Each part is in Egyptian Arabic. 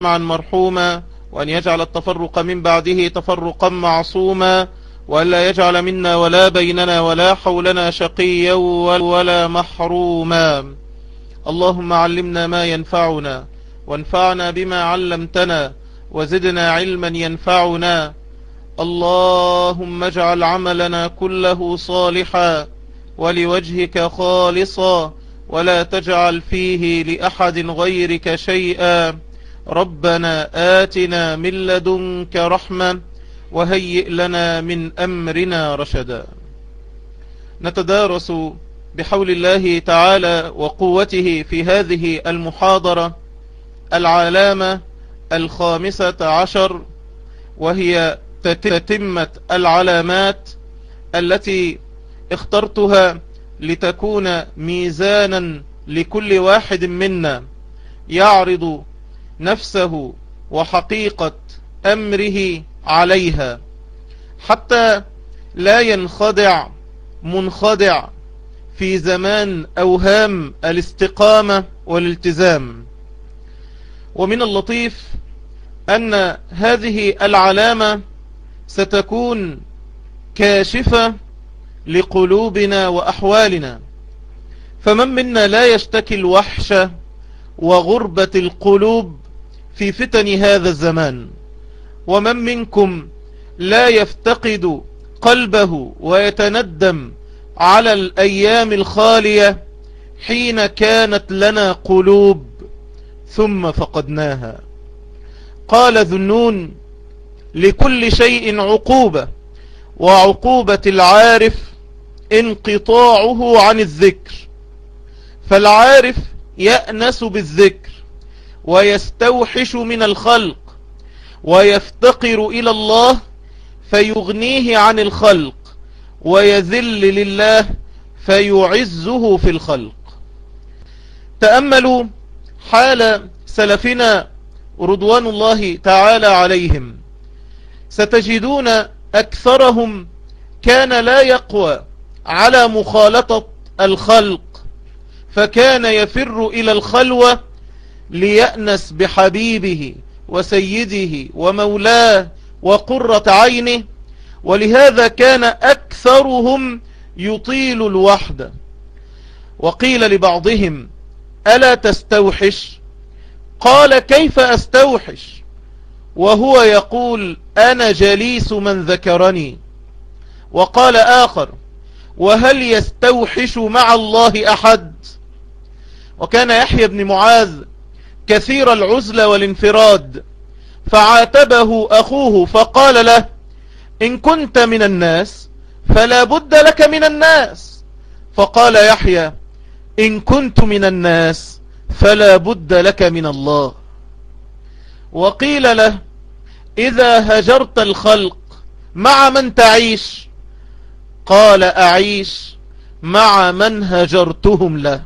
معا مرحوما وأن يجعل التفرق من بعده تفرقا معصوما وأن لا يجعل منا ولا بيننا ولا حولنا شقيا ولا محروما اللهم علمنا ما ينفعنا وانفعنا بما علمتنا وزدنا علما ينفعنا اللهم اجعل عملنا كله صالحا ولوجهك خالصا ولا تجعل فيه لأحد غيرك شيئا ربنا آتنا من لدنك رحمة وهيئ لنا من أمرنا رشدا نتدارس بحول الله تعالى وقوته في هذه المحاضرة العلامة الخامسة عشر وهي تتمة العلامات التي اخترتها لتكون ميزانا لكل واحد منا يعرض نفسه وحقيقة أمره عليها حتى لا ينخدع منخدع في زمان أوهام الاستقامة والالتزام ومن اللطيف أن هذه العلامة ستكون كاشفة لقلوبنا وأحوالنا فمن منا لا يشتكي الوحشة وغربة القلوب في فتن هذا الزمان ومن منكم لا يفتقد قلبه ويتندم على الأيام الخالية حين كانت لنا قلوب ثم فقدناها قال ذنون لكل شيء عقوبة وعقوبة العارف انقطاعه عن الذكر فالعارف يأنس بالذكر ويستوحش من الخلق ويفتقر إلى الله فيغنيه عن الخلق ويذل لله فيعزه في الخلق تأملوا حال سلفنا رضوان الله تعالى عليهم ستجدون أكثرهم كان لا يقوى على مخالطة الخلق فكان يفر إلى الخلوة ليأنس بحبيبه وسيده ومولاه وقرة عينه ولهذا كان أكثرهم يطيل الوحدة وقيل لبعضهم ألا تستوحش قال كيف أستوحش وهو يقول أنا جليس من ذكرني وقال آخر وهل يستوحش مع الله أحد وكان يحيى بن معاذ كثير العزلة والانفراد فعاتبه أخوه فقال له إن كنت من الناس فلا بد لك من الناس فقال يحيى إن كنت من الناس فلا بد لك من الله وقيل له إذا هجرت الخلق مع من تعيش قال أعيش مع من هجرتهم له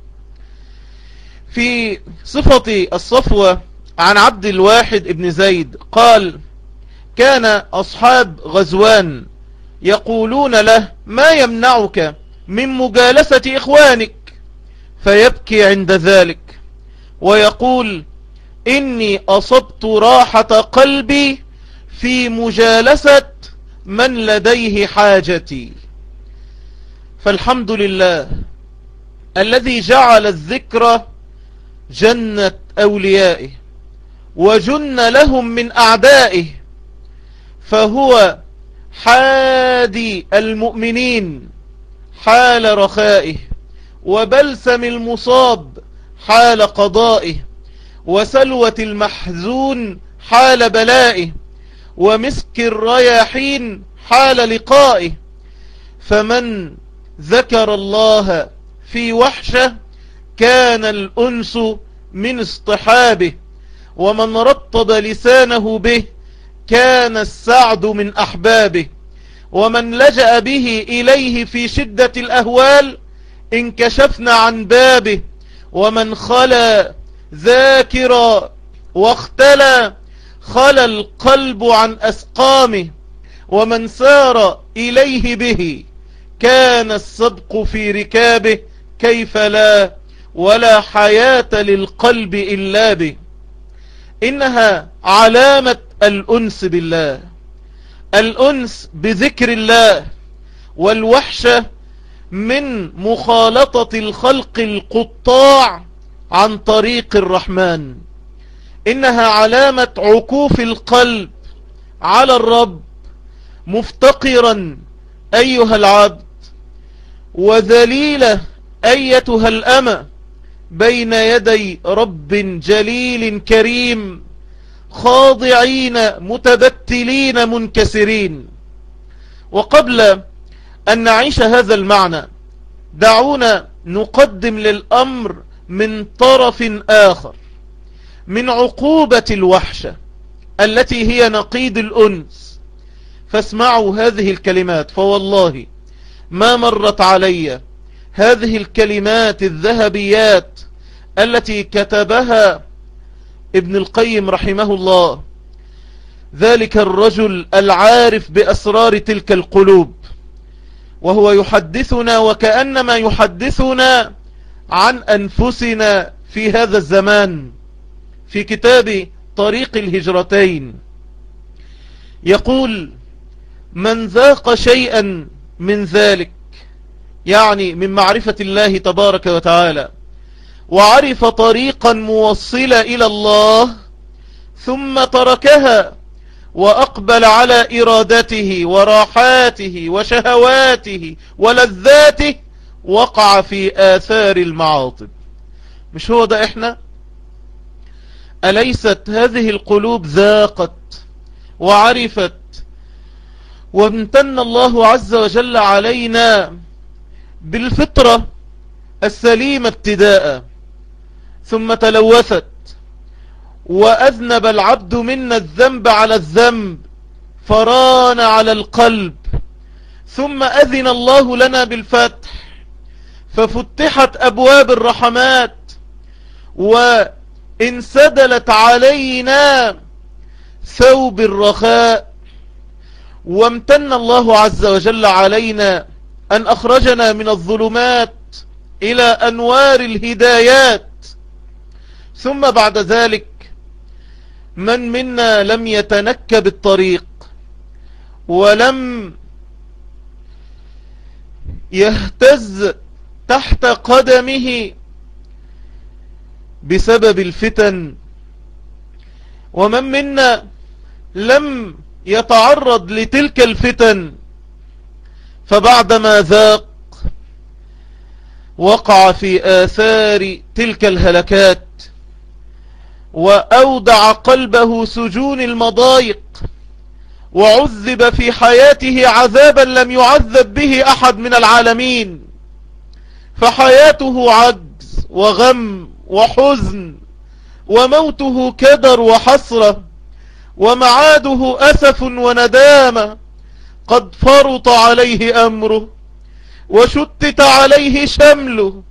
في صفة الصفوة عن عبد الواحد ابن زيد قال كان أصحاب غزوان يقولون له ما يمنعك من مجالسة إخوانك فيبكي عند ذلك ويقول إني أصبت راحة قلبي في مجالسة من لديه حاجتي فالحمد لله الذي جعل الذكر جنة أوليائه وجن لهم من أعدائه فهو حادي المؤمنين حال رخائه وبلسم المصاب حال قضائه وسلوة المحزون حال بلائه ومسك الرياحين حال لقائه فمن ذكر الله في وحشة كان الأنس من اصطحابه ومن رطب لسانه به كان السعد من أحبابه ومن لجأ به إليه في شدة الأهوال انكشفنا عن بابه ومن خلى ذاكرا واختلى خلى القلب عن أسقامه ومن سار إليه به كان السبق في ركابه كيف لا ولا حياة للقلب إلا به إنها علامة الأنس بالله الأنس بذكر الله والوحشة من مخالطة الخلق القطاع عن طريق الرحمن إنها علامة عكوف القلب على الرب مفتقرا أيها العبد وذليلة أيتها الأمة بين يدي رب جليل كريم خاضعين متبتلين منكسرين وقبل أن نعيش هذا المعنى دعونا نقدم للأمر من طرف آخر من عقوبة الوحشة التي هي نقيد الأنس فاسمعوا هذه الكلمات فوالله ما مرت علي هذه الكلمات الذهبيات التي كتبها ابن القيم رحمه الله ذلك الرجل العارف بأسرار تلك القلوب وهو يحدثنا وكأنما يحدثنا عن أنفسنا في هذا الزمان في كتاب طريق الهجرتين يقول من ذاق شيئا من ذلك يعني من معرفة الله تبارك وتعالى وعرف طريقا موصلا إلى الله ثم تركها وأقبل على إرادته وراحاته وشهواته ولذاته وقع في آثار المعاطب مش هو ده إحنا أليست هذه القلوب ذاقت وعرفت وامتن الله عز وجل علينا بالفطرة السليمة ابتداء ثم تلوثت وأذنب العبد منا الذنب على الذنب فران على القلب ثم أذن الله لنا بالفتح ففتحت أبواب الرحمات وانسدلت علينا ثوب الرخاء وامتن الله عز وجل علينا أن أخرجنا من الظلمات إلى أنوار الهدايات ثم بعد ذلك من منا لم يتنكب الطريق ولم يهتز تحت قدمه بسبب الفتن ومن منا لم يتعرض لتلك الفتن فبعدما ذاق وقع في آثار تلك الهلكات وأودع قلبه سجون المضايق وعذب في حياته عذابا لم يعذب به أحد من العالمين فحياته عجز وغم وحزن وموته كدر وحسرة ومعاده أسف وندامة قد فرط عليه أمره وشتت عليه شمله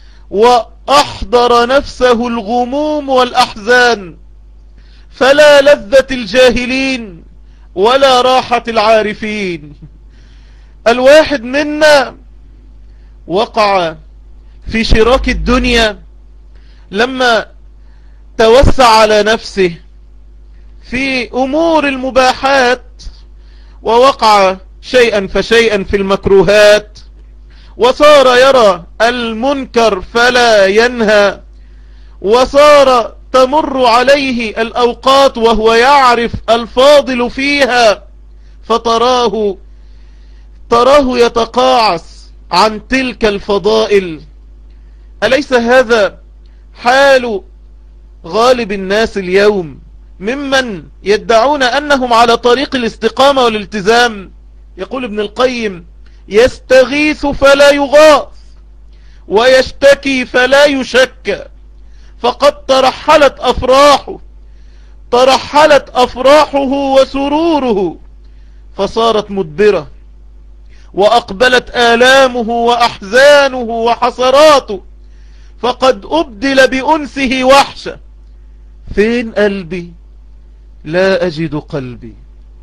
وأحضر نفسه الغموم والأحزان فلا لذة الجاهلين ولا راحة العارفين الواحد منا وقع في شراك الدنيا لما توسع على نفسه في أمور المباحات ووقع شيئا فشيئا في المكروهات وصار يرى المنكر فلا ينهى وصار تمر عليه الأوقات وهو يعرف الفاضل فيها فتراه تراه يتقاعس عن تلك الفضائل أليس هذا حال غالب الناس اليوم ممن يدعون أنهم على طريق الاستقامة والالتزام يقول ابن القيم يستغيث فلا يغاث ويشتكي فلا يشكى فقد ترحلت أفراحه ترحلت أفراحه وسروره فصارت مدبرة وأقبلت آلامه وأحزانه وحسراته فقد أبدل بأنسه وحشة فين قلبي لا أجد قلبي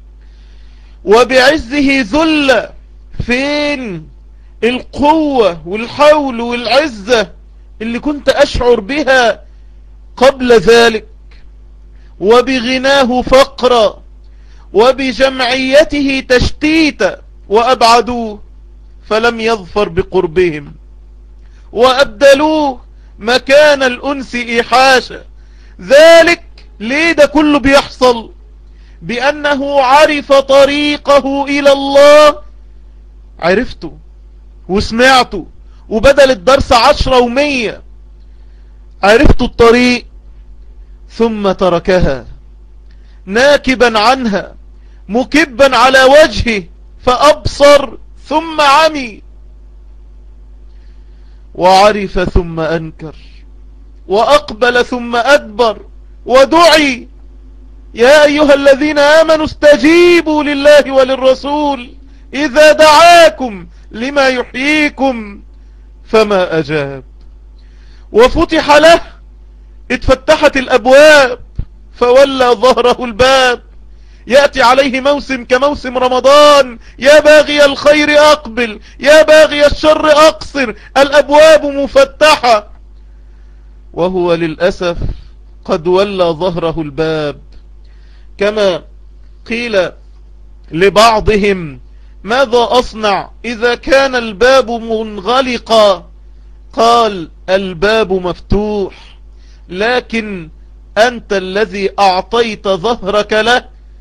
وبعزه ذل فين القوة والحول والعزة اللي كنت أشعر بها قبل ذلك وبغناه فقرا وبجمعيته تشتيتا وأبعدوه فلم يظفر بقربهم وأبدلوه مكان الأنس إيحاشا ذلك ليه ده كله بيحصل بأنه عرف طريقه إلى الله عرفته وسمعته وبدل الدرس عشرة ومية عرفت الطريق ثم تركها ناكبا عنها مكبا على وجهه فأبصر ثم عمي وعرف ثم أنكر وأقبل ثم أدبر ودعي يا أيها الذين آمنوا استجيبوا لله وللرسول إذا دعاكم لما يحييكم فما أجاب وفتح له اتفتحت الأبواب فولى ظهره الباب يأتي عليه موسم كموسم رمضان يا باغي الخير أقبل يا باغي الشر أقصر الأبواب مفتحة وهو للأسف قد ولى ظهره الباب كما قيل لبعضهم ماذا أصنع إذا كان الباب منغلقا قال الباب مفتوح لكن أنت الذي أعطيت ظهرك له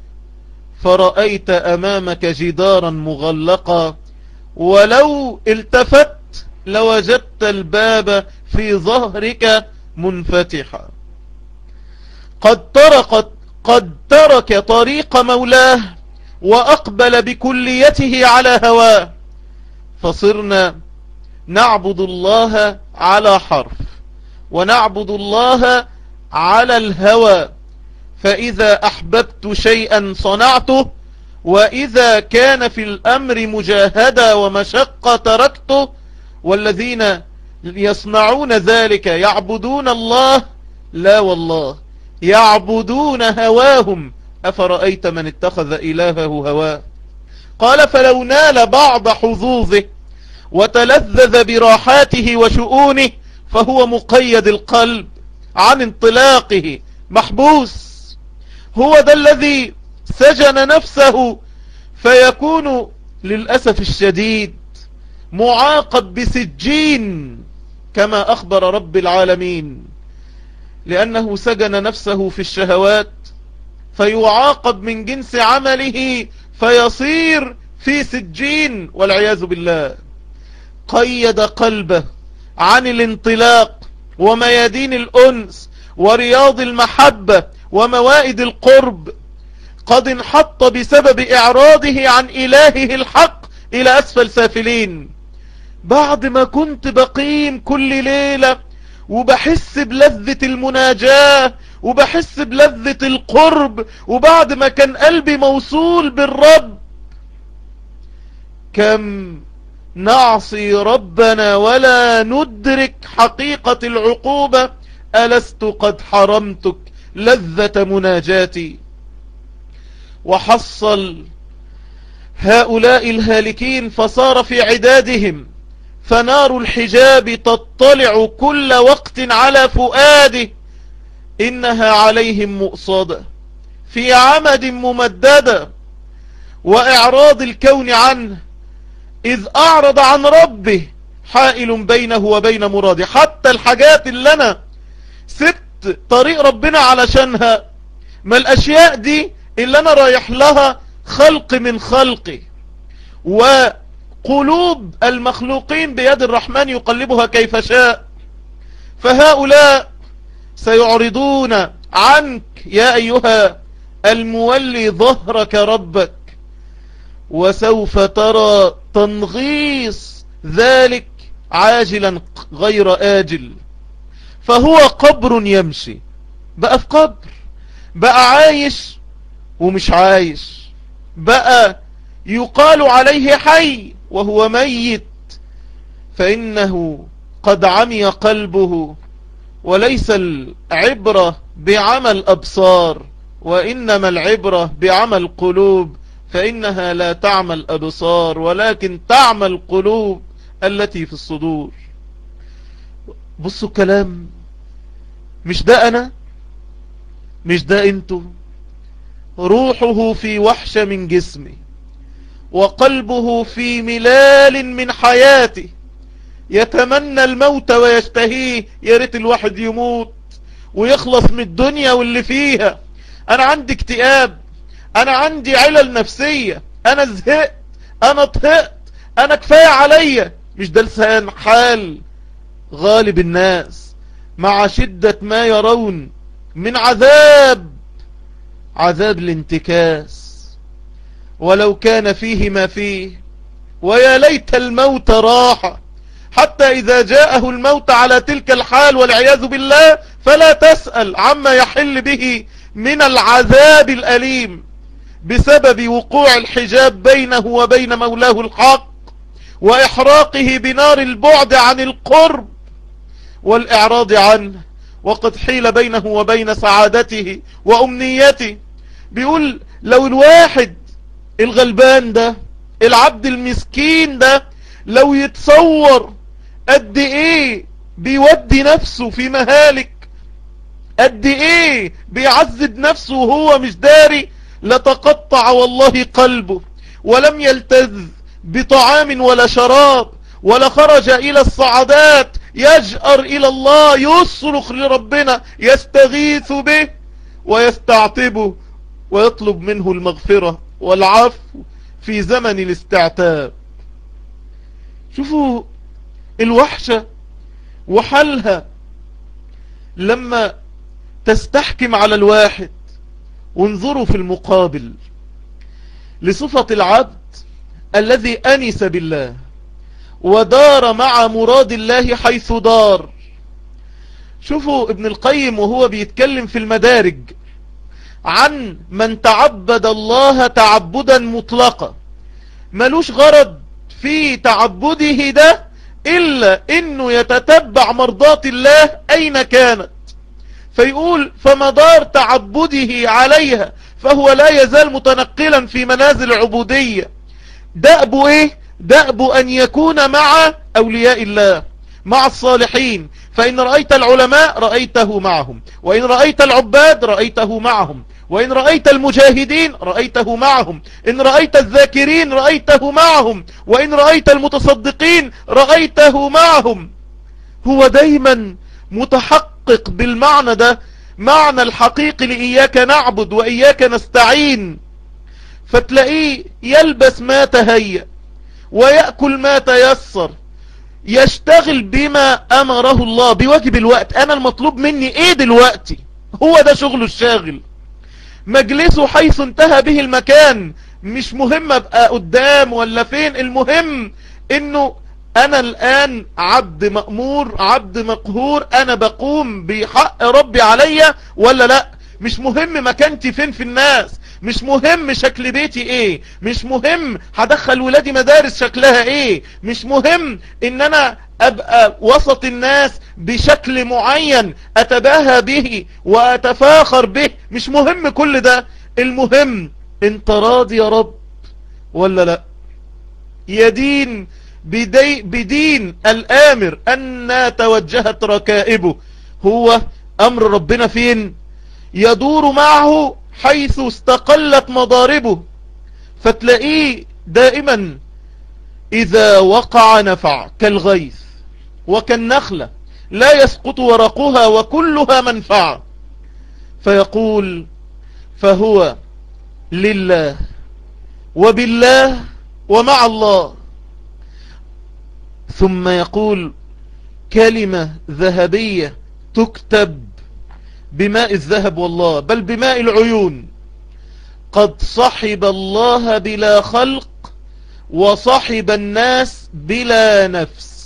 فرأيت أمامك جدارا مغلقا ولو التفت لوجدت الباب في ظهرك منفتحا قد تركت قد ترك طريق مولاه وأقبل بكليته على هواه فصرنا نعبد الله على حرف ونعبد الله على الهوى فإذا أحببت شيئا صنعته وإذا كان في الأمر مجاهدة ومشقة تركته والذين يصنعون ذلك يعبدون الله لا والله يعبدون هواهم أفرأيت من اتخذ إلهه هواه قال فلو نال بعض حظوظه وتلذذ براحاته وشؤونه فهو مقيد القلب عن انطلاقه محبوس هو ده الذي سجن نفسه فيكون للأسف الشديد معاقب بسجين كما أخبر رب العالمين لأنه سجن نفسه في الشهوات فيعاقب من جنس عمله فيصير في سجين والعياذ بالله قيد قلبه عن الانطلاق وميادين الأنس ورياض المحبة وموائد القرب قد انحط بسبب إعراضه عن إلهه الحق إلى أسفل سافلين بعد ما كنت بقيم كل ليلة وبحس بلذة المناجاة وبحس بلذة القرب وبعد ما كان قلبي موصول بالرب كم نعصي ربنا ولا ندرك حقيقة العقوبة ألست قد حرمتك لذة مناجاتي وحصل هؤلاء الهالكين فصار في عدادهم فنار الحجاب تطلع كل وقت على فؤاده إنها عليهم مؤصدة في عمد ممددة وإعراض الكون عنه إذ أعرض عن ربه حائل بينه وبين مراده حتى الحاجات اللي أنا سبت طريق ربنا علشانها ما الأشياء دي اللي أنا رايح لها خلق من خلقي وقلوب المخلوقين بيد الرحمن يقلبها كيف شاء فهؤلاء سيعرضون عنك يا أيها المولي ظهرك ربك وسوف ترى تنغيص ذلك عاجلا غير آجل فهو قبر يمشي بقى في قبر بقى عايش ومش عايش بقى يقال عليه حي وهو ميت فإنه قد عمي قلبه وليس العبرة بعمل أبصار وإنما العبرة بعمل قلوب فإنها لا تعمل أبصار ولكن تعمل قلوب التي في الصدور بصوا الكلام مش ده أنا مش ده انتو روحه في وحشة من جسمه وقلبه في ملال من حياته يتمنى الموت ويشتهيه يا ريت الواحد يموت ويخلص من الدنيا واللي فيها انا عندي اكتئاب انا عندي علل نفسية انا زهقت انا طهقت انا كفاية عليا مش ده لسان حال غالب الناس مع شدة ما يرون من عذاب عذاب الانتكاس ولو كان فيه ما فيه ويا ليت الموت راحة حتى إذا جاءه الموت على تلك الحال والعياذ بالله فلا تسأل عما يحل به من العذاب الأليم بسبب وقوع الحجاب بينه وبين مولاه الحق وإحراقه بنار البعد عن القرب والإعراض عنه وقد حيل بينه وبين سعادته وأمنيته بيقول لو الواحد الغلبان ده العبد المسكين ده لو يتصور قد ايه بيودي نفسه في مهالك قد ايه بيعذب نفسه وهو مش داري لتقطع والله قلبه ولم يلتذ بطعام ولا شراب ولا خرج الى الصعدات يجأر الى الله يصرخ لربنا يستغيث به ويستعتبه ويطلب منه المغفرة والعفو في زمن الاستعتاب شوفوا الوحشة وحلها لما تستحكم على الواحد وانظروا في المقابل لصفة العبد الذي أنس بالله ودار مع مراد الله حيث دار شوفوا ابن القيم وهو بيتكلم في المدارج عن من تعبد الله تعبدا مطلقا ملوش غرض في تعبده ده إلا إنه يتتبع مرضات الله أين كانت فيقول فمدار تعبده عليها فهو لا يزال متنقلا في منازل العبودية دأب إيه دأب أن يكون مع أولياء الله مع الصالحين فإن رأيت العلماء رأيته معهم وإن رأيت العباد رأيته معهم وإن رأيت المجاهدين رأيته معهم إن رأيت الذاكرين رأيته معهم وإن رأيت المتصدقين رأيته معهم هو دايما متحقق بالمعنى ده معنى الحقيقي لإياك نعبد وإياك نستعين فتلاقيه يلبس ما تهيأ ويأكل ما تيسر يشتغل بما أمره الله بواجب الوقت أنا المطلوب مني إيه دلوقتي هو ده شغله الشاغل مجلسه حيث انتهى به المكان مش مهم ابقى قدام ولا فين المهم انه انا الان عبد مأمور عبد مقهور انا بقوم بحق ربي عليا ولا لا مش مهم مكانتي فين في الناس مش مهم شكل بيتي ايه مش مهم هدخل ولادي مدارس شكلها ايه مش مهم ان انا ابقى وسط الناس بشكل معين اتباهى به واتفاخر به مش مهم كل ده المهم انت راضي يا رب ولا لا يدين بدي بدين الامر ان توجهت ركائبه هو امر ربنا فين يدور معه حيث استقلت مضاربه فتلاقيه دائما اذا وقع نفع كالغيث وكالنخلة لا يسقط ورقها وكلها منفعة فيقول فهو لله وبالله ومع الله ثم يقول كلمة ذهبية تكتب بماء الذهب والله بل بماء العيون قد صحب الله بلا خلق وصحب الناس بلا نفس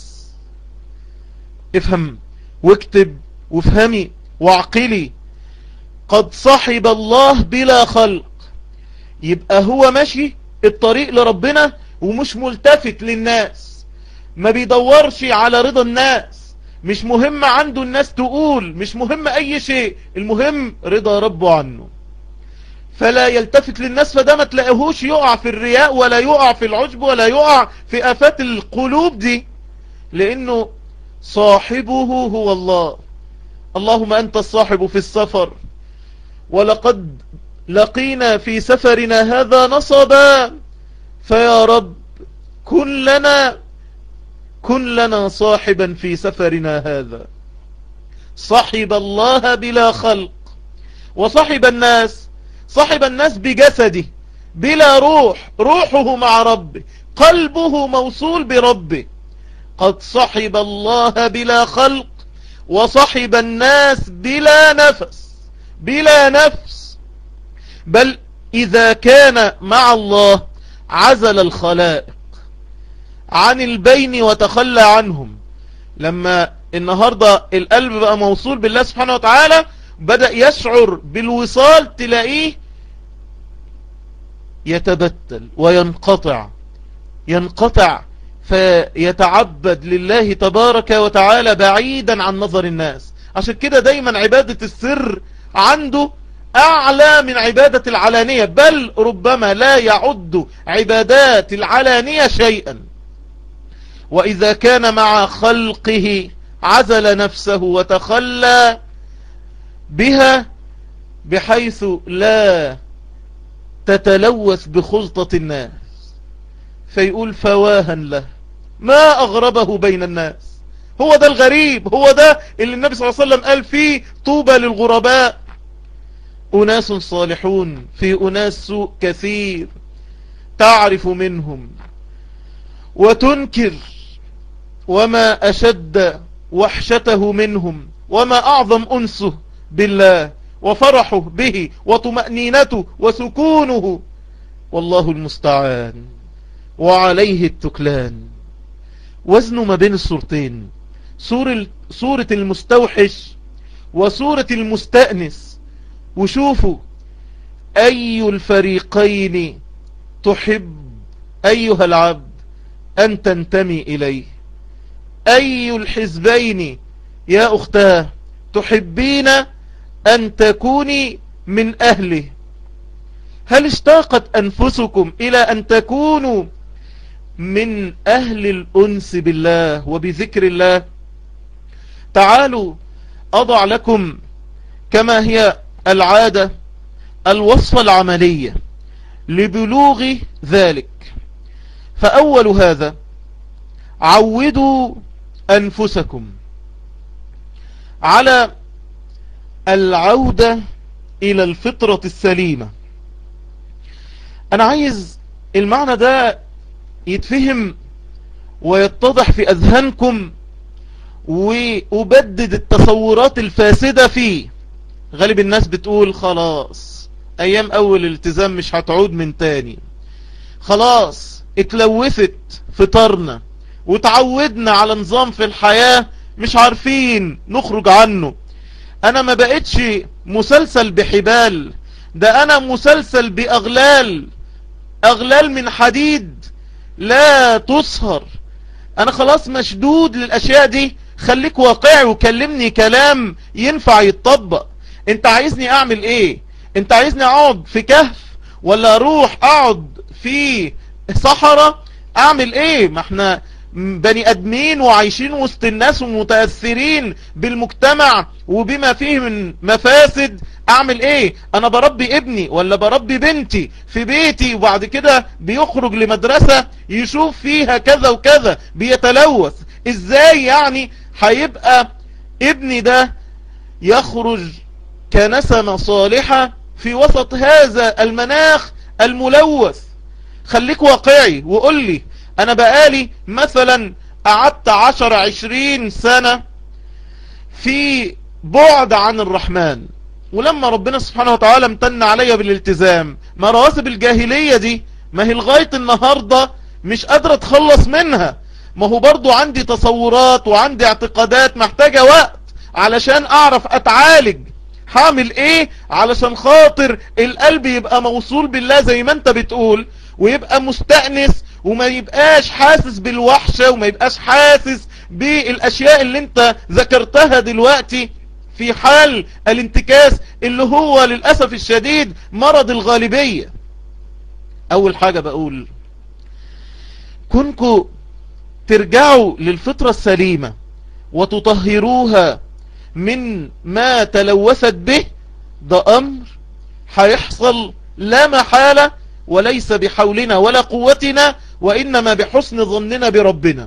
افهم واكتب وافهمي واعقلي قد صحب الله بلا خلق يبقى هو ماشي الطريق لربنا ومش ملتفت للناس ما بيدورش على رضا الناس مش مهم عنده الناس تقول مش مهم اي شيء المهم رضا ربه عنه فلا يلتفت للناس فده ما تلاقيهوش يقع في الرياء ولا يقع في العجب ولا يقع في افات القلوب دي لانه صاحبه هو الله اللهم أنت الصاحب في السفر ولقد لقينا في سفرنا هذا نصبا فيا رب كن لنا كن لنا صاحبا في سفرنا هذا صحب الله بلا خلق وصحب الناس صحب الناس بجسده بلا روح روحه مع ربه قلبه موصول بربه قد صحب الله بلا خلق وصحب الناس بلا نفس بلا نفس بل إذا كان مع الله عزل الخلائق عن البين وتخلى عنهم لما النهاردة القلب بقى موصول بالله سبحانه وتعالى بدأ يشعر بالوصال تلاقيه يتبتل وينقطع ينقطع فيتعبد لله تبارك وتعالى بعيدا عن نظر الناس عشان كده دايما عبادة السر عنده أعلى من عبادة العلانية بل ربما لا يعد عبادات العلانية شيئا وإذا كان مع خلقه عزل نفسه وتخلى بها بحيث لا تتلوث بخلطة الناس فيقول فواها له ما أغربه بين الناس هو ده الغريب هو ده اللي النبي صلى الله عليه وسلم قال فيه طوبى للغرباء أناس صالحون في أناس سوء كثير تعرف منهم وتنكر وما أشد وحشته منهم وما أعظم أنسه بالله وفرحه به وطمأنينته وسكونه والله المستعان وعليه التكلان وزن ما بين الصورتين صور صورة المستوحش وصورة المستأنس وشوفوا أي الفريقين تحب أيها العبد أن تنتمي إليه أي الحزبين يا أختاه تحبين أن تكوني من أهله هل اشتاقت أنفسكم إلى أن تكونوا من أهل الأنس بالله وبذكر الله تعالوا أضع لكم كما هي العادة الوصفة العملية لبلوغ ذلك فأول هذا عودوا أنفسكم على العودة إلى الفطرة السليمة أنا عايز المعنى ده يتفهم ويتضح في أذهانكم وأبدد التصورات الفاسدة فيه غالب الناس بتقول خلاص أيام أول الالتزام مش هتعود من تاني خلاص اتلوثت فطرنا وتعودنا على نظام في الحياة مش عارفين نخرج عنه انا ما بقتش مسلسل بحبال ده انا مسلسل باغلال اغلال من حديد لا تصهر انا خلاص مشدود للاشياء دي خليك واقعي وكلمني كلام ينفع يتطبق انت عايزني اعمل ايه انت عايزني اقعد في كهف ولا اروح اقعد في صحراء اعمل ايه ما احنا بني ادمين وعايشين وسط الناس ومتأثرين بالمجتمع وبما فيه من مفاسد اعمل ايه انا بربي ابني ولا بربي بنتي في بيتي وبعد كده بيخرج لمدرسة يشوف فيها كذا وكذا بيتلوث ازاي يعني هيبقى ابني ده يخرج كنسمة صالحة في وسط هذا المناخ الملوث خليك واقعي وقول لي انا بقالي مثلا قعدت عشر عشرين سنة في بعد عن الرحمن ولما ربنا سبحانه وتعالى امتن عليا بالالتزام ما رواسب الجاهلية دي ما هي لغاية النهاردة مش قادرة تخلص منها ما هو برضو عندي تصورات وعندي اعتقادات محتاجة وقت علشان اعرف اتعالج هعمل ايه علشان خاطر القلب يبقى موصول بالله زي ما انت بتقول ويبقى مستأنس وما يبقاش حاسس بالوحشة وما يبقاش حاسس بالاشياء اللي انت ذكرتها دلوقتي في حال الانتكاس اللي هو للأسف الشديد مرض الغالبية اول حاجة بقول كنكو ترجعوا للفطرة السليمة وتطهروها من ما تلوثت به ده امر هيحصل لا محالة وليس بحولنا ولا قوتنا وإنما بحسن ظننا بربنا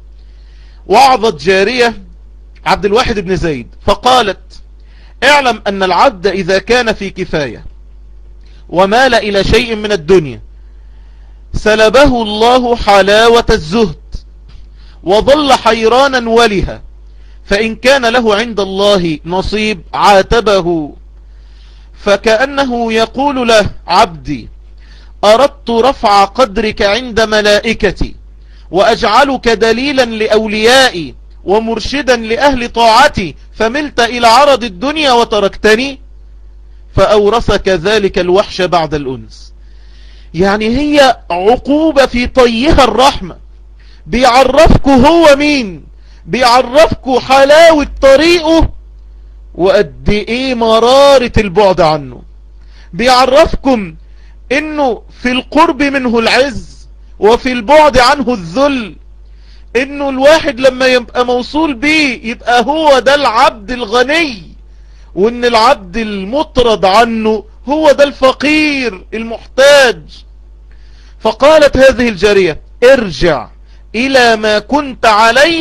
وعظت جارية عبد الواحد بن زيد فقالت اعلم أن العبد إذا كان في كفاية ومال إلى شيء من الدنيا سلبه الله حلاوة الزهد وظل حيرانا ولها فإن كان له عند الله نصيب عاتبه فكأنه يقول له عبدي أردت رفع قدرك عند ملائكتي وأجعلك دليلا لأوليائي ومرشدا لأهل طاعتي فملت إلى عرض الدنيا وتركتني فأورثك ذلك الوحش بعد الأنس يعني هي عقوبة في طيها الرحمة بيعرفكوا هو مين بيعرفكوا حلاوة طريقه وقد ايه مرارة البعد عنه بيعرفكم انه في القرب منه العز وفي البعد عنه الذل انه الواحد لما يبقى موصول بيه يبقى هو ده العبد الغني وان العبد المطرد عنه هو ده الفقير المحتاج فقالت هذه الجارية ارجع الى ما كنت عليه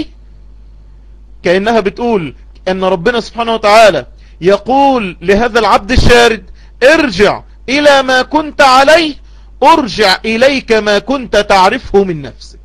كأنها بتقول ان ربنا سبحانه وتعالى يقول لهذا العبد الشارد ارجع الى ما كنت عليه ارجع اليك ما كنت تعرفه من نفسك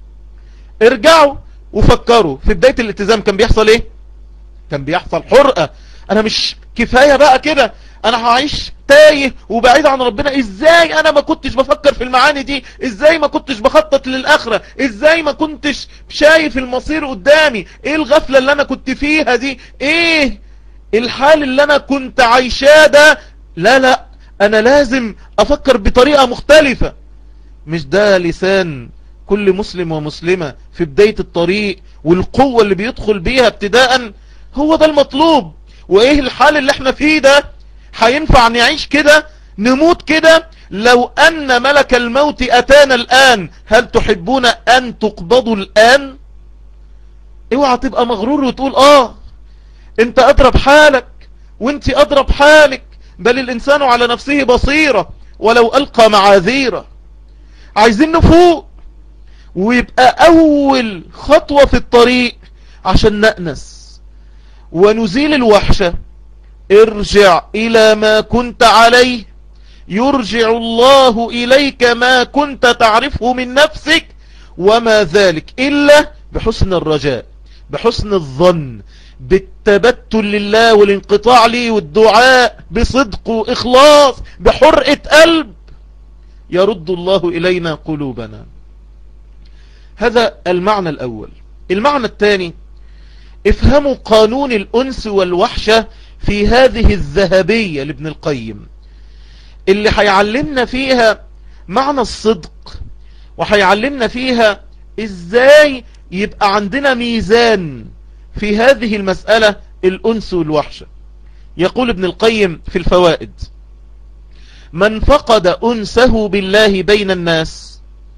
ارجعوا وفكروا في بداية الالتزام كان بيحصل ايه كان بيحصل حرقة انا مش كفاية بقى كده انا هعيش تايه وبعيد عن ربنا ازاي انا ما كنتش بفكر في المعاني دي ازاي ما كنتش بخطط للاخرة ازاي ما كنتش شايف المصير قدامي ايه الغفلة اللي انا كنت فيها دي ايه الحال اللي انا كنت عايشاه ده لا لا انا لازم افكر بطريقة مختلفة مش ده لسان كل مسلم ومسلمة في بداية الطريق والقوة اللي بيدخل بيها ابتداء هو ده المطلوب وايه الحال اللي احنا فيه ده هينفع نعيش كده نموت كده لو ان ملك الموت اتانا الان هل تحبون ان تقبضوا الان اوعى تبقى مغرور وتقول اه انت اضرب حالك وانت اضرب حالك بل الانسان على نفسه بصيرة ولو القى معاذيره عايزين نفوق ويبقى اول خطوة في الطريق عشان نأنس ونزيل الوحشة ارجع الى ما كنت عليه يرجع الله اليك ما كنت تعرفه من نفسك وما ذلك الا بحسن الرجاء بحسن الظن بالتبتل لله والانقطاع لي والدعاء بصدق واخلاص بحرقة قلب يرد الله الينا قلوبنا هذا المعنى الاول المعنى الثاني افهموا قانون الانس والوحشة في هذه الذهبية لابن القيم اللي هيعلمنا فيها معنى الصدق وهيعلمنا فيها ازاي يبقى عندنا ميزان في هذه المسألة الأنس والوحشة يقول ابن القيم في الفوائد من فقد أنسه بالله بين الناس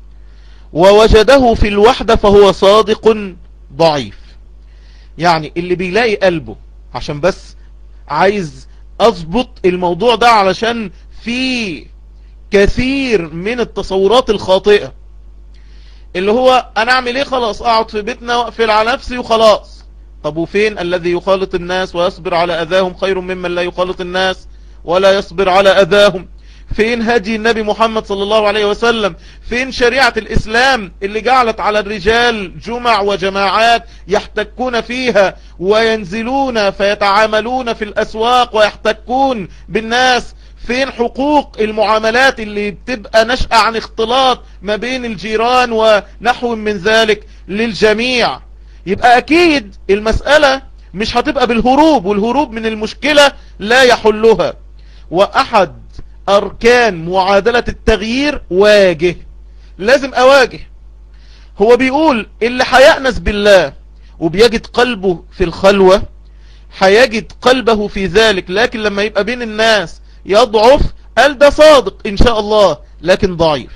ووجده في الوحدة فهو صادق ضعيف يعني اللي بيلاقي قلبه عشان بس عايز اضبط الموضوع ده علشان في كثير من التصورات الخاطئة اللي هو انا اعمل ايه خلاص اقعد في بيتنا واقفل على نفسي وخلاص طب وفين الذي يخالط الناس ويصبر على اذاهم خير ممن لا يخالط الناس ولا يصبر على اذاهم فين هدي النبي محمد صلى الله عليه وسلم فين شريعة الإسلام اللي جعلت على الرجال جمع وجماعات يحتكون فيها وينزلون فيتعاملون في الأسواق ويحتكون بالناس فين حقوق المعاملات اللي بتبقى نشأة عن اختلاط ما بين الجيران ونحو من ذلك للجميع يبقى أكيد المسألة مش هتبقى بالهروب والهروب من المشكلة لا يحلها وأحد أركان معادلة التغيير واجه لازم أواجه هو بيقول اللي هيأنس بالله وبيجد قلبه في الخلوة هيجد قلبه في ذلك لكن لما يبقى بين الناس يضعف قال ده صادق إن شاء الله لكن ضعيف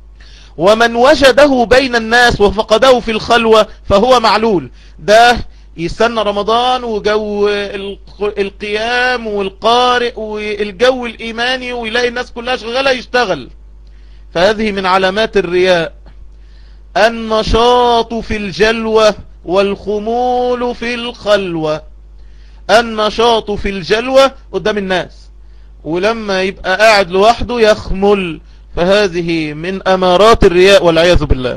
ومن وجده بين الناس وفقده في الخلوة فهو معلول ده يستنى رمضان وجو القيام والقارئ والجو الإيماني ويلاقي الناس كلها شغالة يشتغل فهذه من علامات الرياء النشاط في الجلوة والخمول في الخلوة النشاط في الجلوة قدام الناس ولما يبقى قاعد لوحده يخمل فهذه من أمارات الرياء والعياذ بالله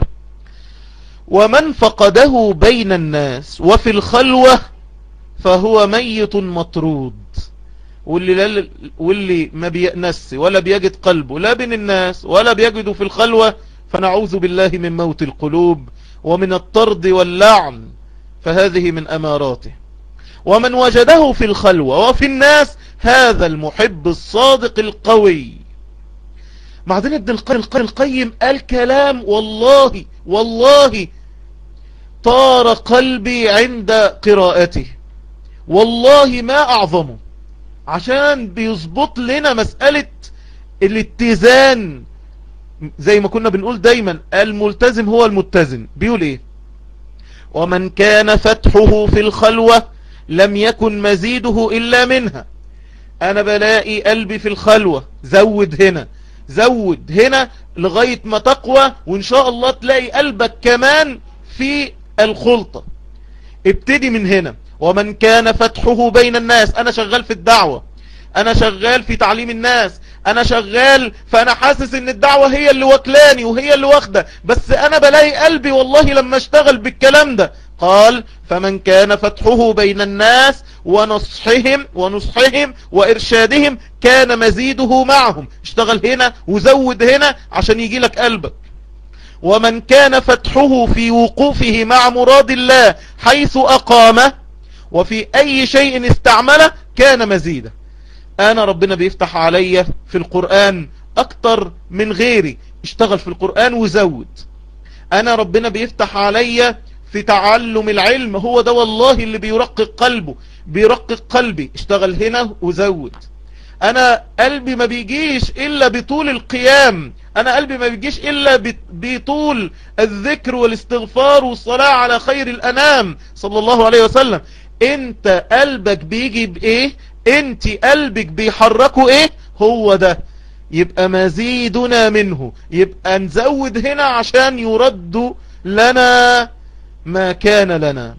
ومن فقده بين الناس وفي الخلوة فهو ميت مطرود واللي, واللي ما بيأنس ولا بيجد قلبه لا بين الناس ولا بيجده في الخلوة فنعوذ بالله من موت القلوب ومن الطرد واللعن فهذه من أماراته ومن وجده في الخلوة وفي الناس هذا المحب الصادق القوي بعدين ابن القيم قال كلام والله والله طار قلبي عند قراءته والله ما أعظمه عشان بيظبط لنا مسألة الاتزان زي ما كنا بنقول دايما الملتزم هو المتزن بيقول ايه ومن كان فتحه في الخلوة لم يكن مزيده إلا منها أنا بلاقي قلبي في الخلوة زود هنا زود هنا لغاية ما تقوى وإن شاء الله تلاقي قلبك كمان في الخلطة ابتدي من هنا ومن كان فتحه بين الناس أنا شغال في الدعوة أنا شغال في تعليم الناس أنا شغال فأنا حاسس إن الدعوة هي اللي وكلاني وهي اللي واخدة بس أنا بلاقي قلبي والله لما اشتغل بالكلام ده قال فمن كان فتحه بين الناس ونصحهم ونصحهم وإرشادهم كان مزيده معهم اشتغل هنا وزود هنا عشان يجي لك قلبك ومن كان فتحه في وقوفه مع مراد الله حيث أقامه وفي أي شيء استعمله كان مزيدا أنا ربنا بيفتح علي في القرآن أكتر من غيري اشتغل في القرآن وزود أنا ربنا بيفتح علي في تعلم العلم هو ده والله اللي بيرقق قلبه بيرقق قلبي اشتغل هنا وزود انا قلبي ما بيجيش الا بطول القيام انا قلبي ما بيجيش الا بطول الذكر والاستغفار والصلاة على خير الانام صلى الله عليه وسلم انت قلبك بيجي بايه انت قلبك بيحركه ايه هو ده يبقى مزيدنا منه يبقى نزود هنا عشان يرد لنا ما كان لنا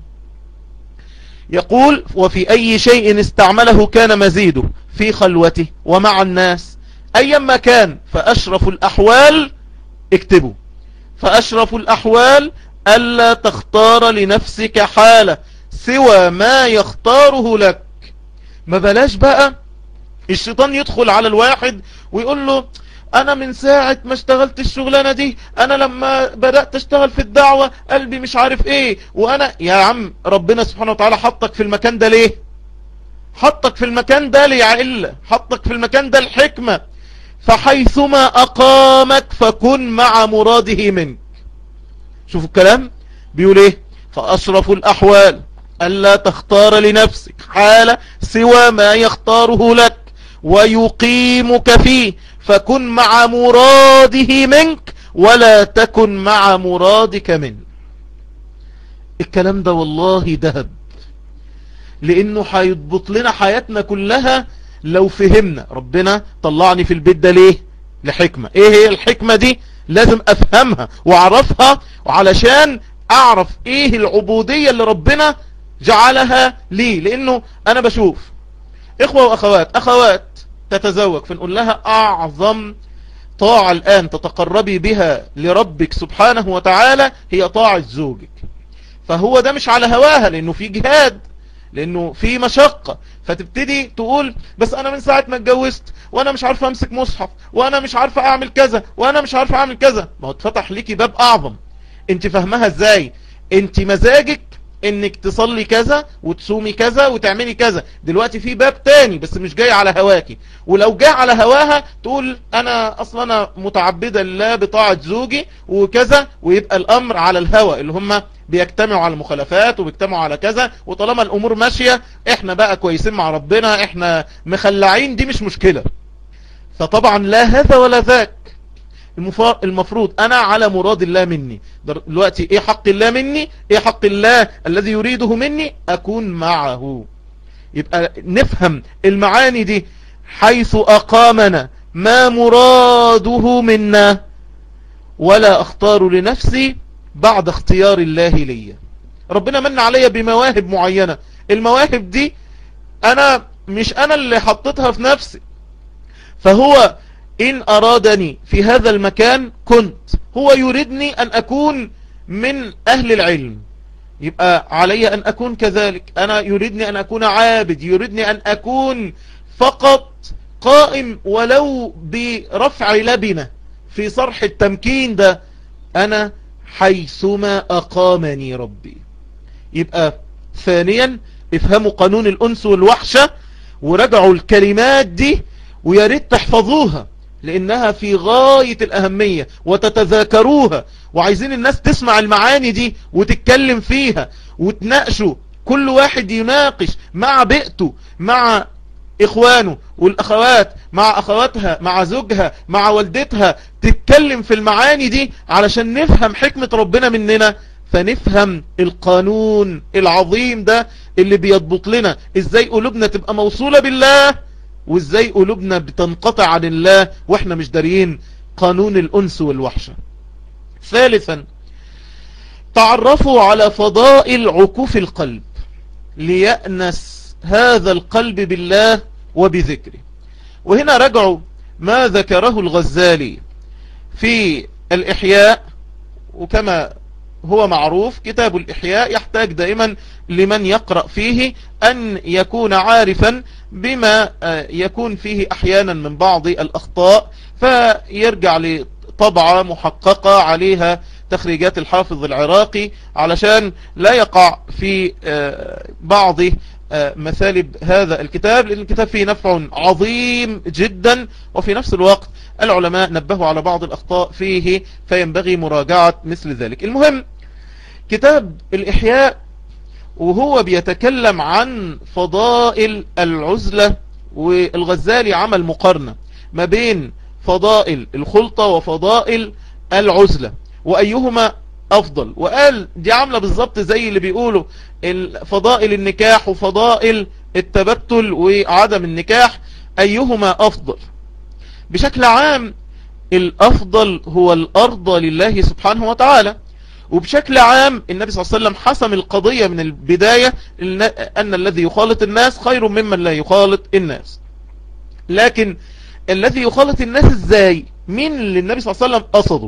يقول وفي أي شيء استعمله كان مزيده في خلوته ومع الناس أيما كان فأشرف الأحوال اكتبوا فأشرف الأحوال ألا تختار لنفسك حالة سوى ما يختاره لك ما بلاش بقى الشيطان يدخل على الواحد ويقول له انا من ساعة ما اشتغلت الشغلانة دي انا لما بدأت اشتغل في الدعوة قلبي مش عارف ايه وانا يا عم ربنا سبحانه وتعالى حطك في المكان ده ليه حطك في المكان ده ليعلة حطك في المكان ده الحكمة فحيثما اقامك فكن مع مراده منك شوفوا الكلام بيقول ايه فاشرف الاحوال الا تختار لنفسك حالة سوى ما يختاره لك ويقيمك فيه فكن مع مراده منك ولا تكن مع مرادك منه الكلام ده والله دهب لانه هيضبط لنا حياتنا كلها لو فهمنا ربنا طلعني في البيت ده ليه لحكمة ايه هي الحكمة دي لازم افهمها واعرفها وعلشان اعرف ايه العبودية اللي ربنا جعلها لي لانه انا بشوف اخوة واخوات اخوات تتزوج فنقول لها أعظم طاعة الآن تتقربي بها لربك سبحانه وتعالى هي طاعة زوجك فهو ده مش على هواها لأنه في جهاد لأنه في مشقة فتبتدي تقول بس أنا من ساعة ما اتجوزت وأنا مش عارفة أمسك مصحف وأنا مش عارفة أعمل كذا وأنا مش عارفة أعمل كذا ما هو اتفتح ليكي باب أعظم انت فهمها ازاي انت مزاجك انك تصلي كذا وتصومي كذا وتعملي كذا دلوقتي في باب تاني بس مش جاي على هواكي ولو جاء على هواها تقول انا اصلا انا متعبدة لله بطاعة زوجي وكذا ويبقى الامر على الهوى اللي هم بيجتمعوا على المخالفات وبيجتمعوا على كذا وطالما الامور ماشية احنا بقى كويسين مع ربنا احنا مخلعين دي مش مشكلة فطبعا لا هذا ولا ذاك المفروض انا على مراد الله مني دلوقتي ايه حق الله مني ايه حق الله الذي يريده مني اكون معه يبقى نفهم المعاني دي حيث اقامنا ما مراده منا ولا اختار لنفسي بعد اختيار الله لي ربنا من علي بمواهب معينة المواهب دي انا مش انا اللي حطيتها في نفسي فهو إن أرادني في هذا المكان كنت هو يريدني أن أكون من أهل العلم يبقى علي أن أكون كذلك أنا يريدني أن أكون عابد يريدني أن أكون فقط قائم ولو برفع لبنة في صرح التمكين ده أنا حيثما أقامني ربي يبقى ثانيا افهموا قانون الأنس والوحشة ورجعوا الكلمات دي وياريت تحفظوها لانها في غاية الاهمية وتتذاكروها وعايزين الناس تسمع المعاني دي وتتكلم فيها وتناقشوا كل واحد يناقش مع بيئته مع اخوانه والاخوات مع اخواتها مع زوجها مع والدتها تتكلم في المعاني دي علشان نفهم حكمة ربنا مننا فنفهم القانون العظيم ده اللي بيضبط لنا ازاي قلوبنا تبقى موصولة بالله وازاي قلوبنا بتنقطع عن الله واحنا مش داريين قانون الانس والوحشة ثالثا تعرفوا على فضائل عكوف القلب ليأنس هذا القلب بالله وبذكره وهنا رجعوا ما ذكره الغزالي في الإحياء وكما هو معروف كتاب الإحياء يحتاج دائما لمن يقرأ فيه أن يكون عارفا بما يكون فيه أحيانا من بعض الأخطاء فيرجع لطبعة محققة عليها تخريجات الحافظ العراقي علشان لا يقع في بعض مثالب هذا الكتاب لأن الكتاب فيه نفع عظيم جدا وفي نفس الوقت العلماء نبهوا على بعض الأخطاء فيه فينبغي مراجعة مثل ذلك المهم كتاب الإحياء وهو بيتكلم عن فضائل العزلة والغزالي عمل مقارنة ما بين فضائل الخلطة وفضائل العزلة وأيهما أفضل وقال دي عاملة بالظبط زي اللي بيقولوا فضائل النكاح وفضائل التبتل وعدم النكاح أيهما أفضل بشكل عام الأفضل هو الأرض لله سبحانه وتعالى وبشكل عام النبي صلى الله عليه وسلم حسم القضية من البداية أن الذي يخالط الناس خير ممن لا يخالط الناس لكن الذي يخالط الناس ازاي مين اللي النبي صلى الله عليه وسلم قصده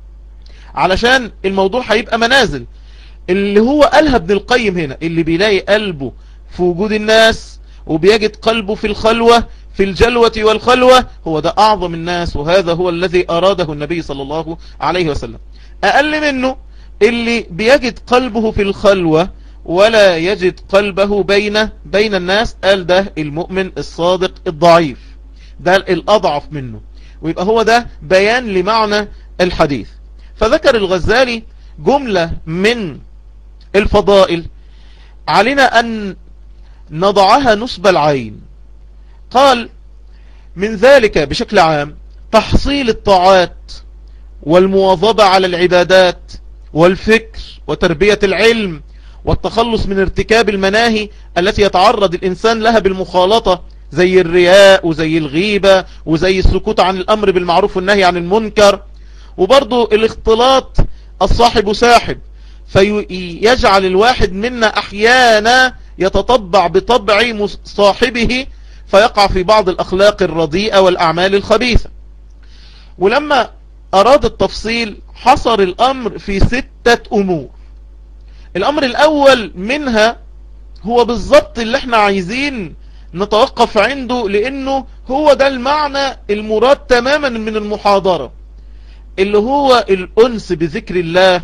علشان الموضوع هيبقى منازل اللي هو قالها ابن القيم هنا اللي بيلاقي قلبه في وجود الناس وبيجد قلبه في الخلوة في الجلوة والخلوة هو ده أعظم الناس وهذا هو الذي أراده النبي صلى الله عليه وسلم أقل منه اللي بيجد قلبه في الخلوة ولا يجد قلبه بين بين الناس قال ده المؤمن الصادق الضعيف ده الأضعف منه ويبقى هو ده بيان لمعنى الحديث فذكر الغزالي جملة من الفضائل علينا أن نضعها نصب العين قال من ذلك بشكل عام تحصيل الطاعات والمواظبة على العبادات والفكر وتربية العلم والتخلص من ارتكاب المناهي التي يتعرض الإنسان لها بالمخالطة زي الرياء وزي الغيبة وزي السكوت عن الأمر بالمعروف والنهي عن المنكر وبرضو الاختلاط الصاحب ساحب فيجعل الواحد منا أحيانا يتطبع بطبع صاحبه فيقع في بعض الأخلاق الرديئة والأعمال الخبيثة ولما أراد التفصيل حصر الأمر في ستة أمور الأمر الأول منها هو بالضبط اللي احنا عايزين نتوقف عنده لأنه هو ده المعنى المراد تماما من المحاضرة اللي هو الأنس بذكر الله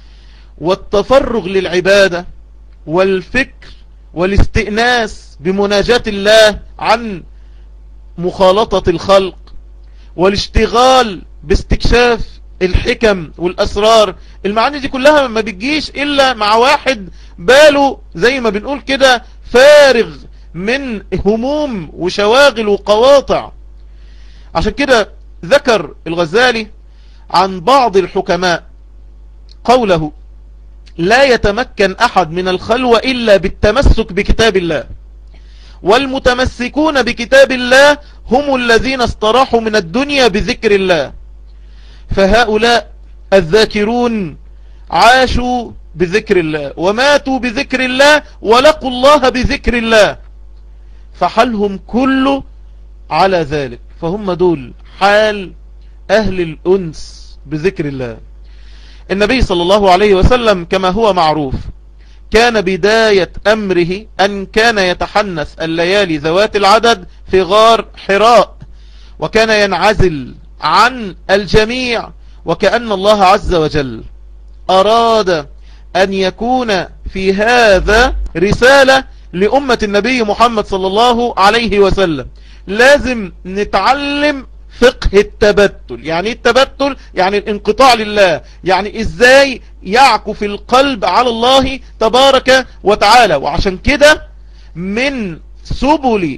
والتفرغ للعبادة والفكر والاستئناس بمناجاة الله عن مخالطة الخلق والاشتغال باستكشاف الحكم والأسرار المعاني دي كلها ما بتجيش إلا مع واحد باله زي ما بنقول كده فارغ من هموم وشواغل وقواطع عشان كده ذكر الغزالي عن بعض الحكماء قوله لا يتمكن أحد من الخلوة إلا بالتمسك بكتاب الله والمتمسكون بكتاب الله هم الذين استراحوا من الدنيا بذكر الله فهؤلاء الذاكرون عاشوا بذكر الله وماتوا بذكر الله ولقوا الله بذكر الله فحالهم كله على ذلك فهم دول حال أهل الأنس بذكر الله النبي صلى الله عليه وسلم كما هو معروف كان بداية أمره أن كان يتحنث الليالي ذوات العدد في غار حراء وكان ينعزل عن الجميع وكأن الله عز وجل أراد أن يكون في هذا رسالة لأمة النبي محمد صلى الله عليه وسلم لازم نتعلم فقه التبتل يعني التبتل يعني الانقطاع لله يعني ازاي يعكف القلب على الله تبارك وتعالى وعشان كده من سبل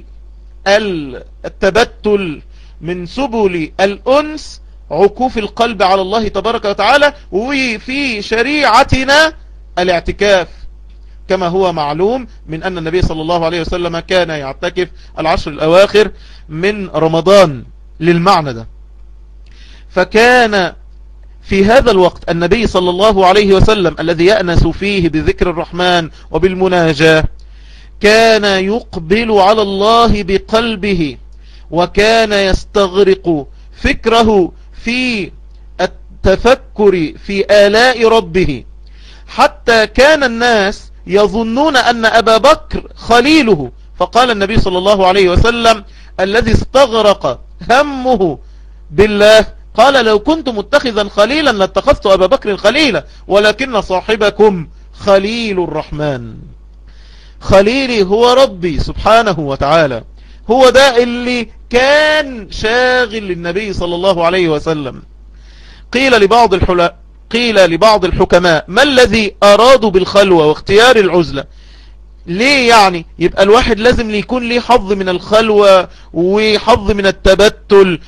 التبتل من سبل الأنس عكوف القلب على الله تبارك وتعالى وفي شريعتنا الاعتكاف كما هو معلوم من أن النبي صلى الله عليه وسلم كان يعتكف العشر الأواخر من رمضان للمعنى ده فكان في هذا الوقت النبي صلى الله عليه وسلم الذي يأنس فيه بذكر الرحمن وبالمناجاة كان يقبل على الله بقلبه وكان يستغرق فكره في التفكر في آلاء ربه حتى كان الناس يظنون أن أبا بكر خليله فقال النبي صلى الله عليه وسلم الذي استغرق همه بالله قال لو كنت متخذا خليلا لاتخذت أبا بكر خليلا ولكن صاحبكم خليل الرحمن خليلي هو ربي سبحانه وتعالى هو ده اللي كان شاغل للنبي صلى الله عليه وسلم قيل لبعض الحلاء قيل لبعض الحكماء ما الذي أرادوا بالخلوة واختيار العزلة ليه يعني يبقى الواحد لازم يكون ليه حظ من الخلوة وحظ من التبتل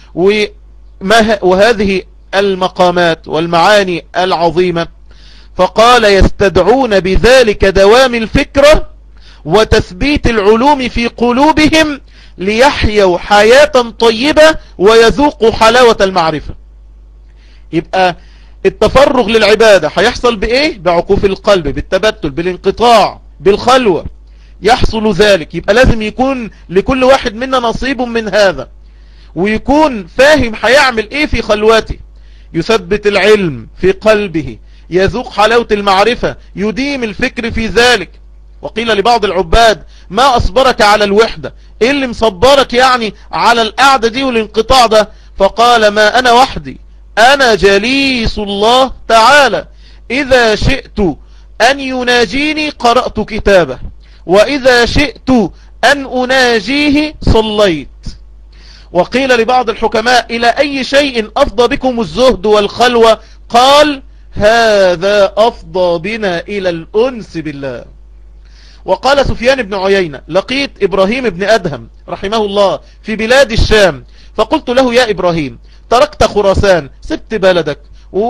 وهذه المقامات والمعاني العظيمة فقال يستدعون بذلك دوام الفكرة وتثبيت العلوم في قلوبهم ليحيوا حياة طيبة ويذوقوا حلاوة المعرفة يبقى التفرغ للعبادة هيحصل بإيه بعقوف القلب بالتبتل بالانقطاع بالخلوة يحصل ذلك يبقى لازم يكون لكل واحد منا نصيب من هذا ويكون فاهم هيعمل ايه في خلوته يثبت العلم في قلبه يذوق حلاوة المعرفة يديم الفكر في ذلك وقيل لبعض العباد ما أصبرك على الوحدة ايه اللي مصبرك يعني على القعدة دي والانقطاع ده فقال ما أنا وحدي أنا جليس الله تعالى إذا شئت أن يناجيني قرأت كتابه وإذا شئت أن أناجيه صليت وقيل لبعض الحكماء إلى أي شيء أفضى بكم الزهد والخلوة قال هذا أفضى بنا إلى الأنس بالله وقال سفيان بن عيينة لقيت إبراهيم بن أدهم رحمه الله في بلاد الشام فقلت له يا إبراهيم تركت خراسان سبت بلدك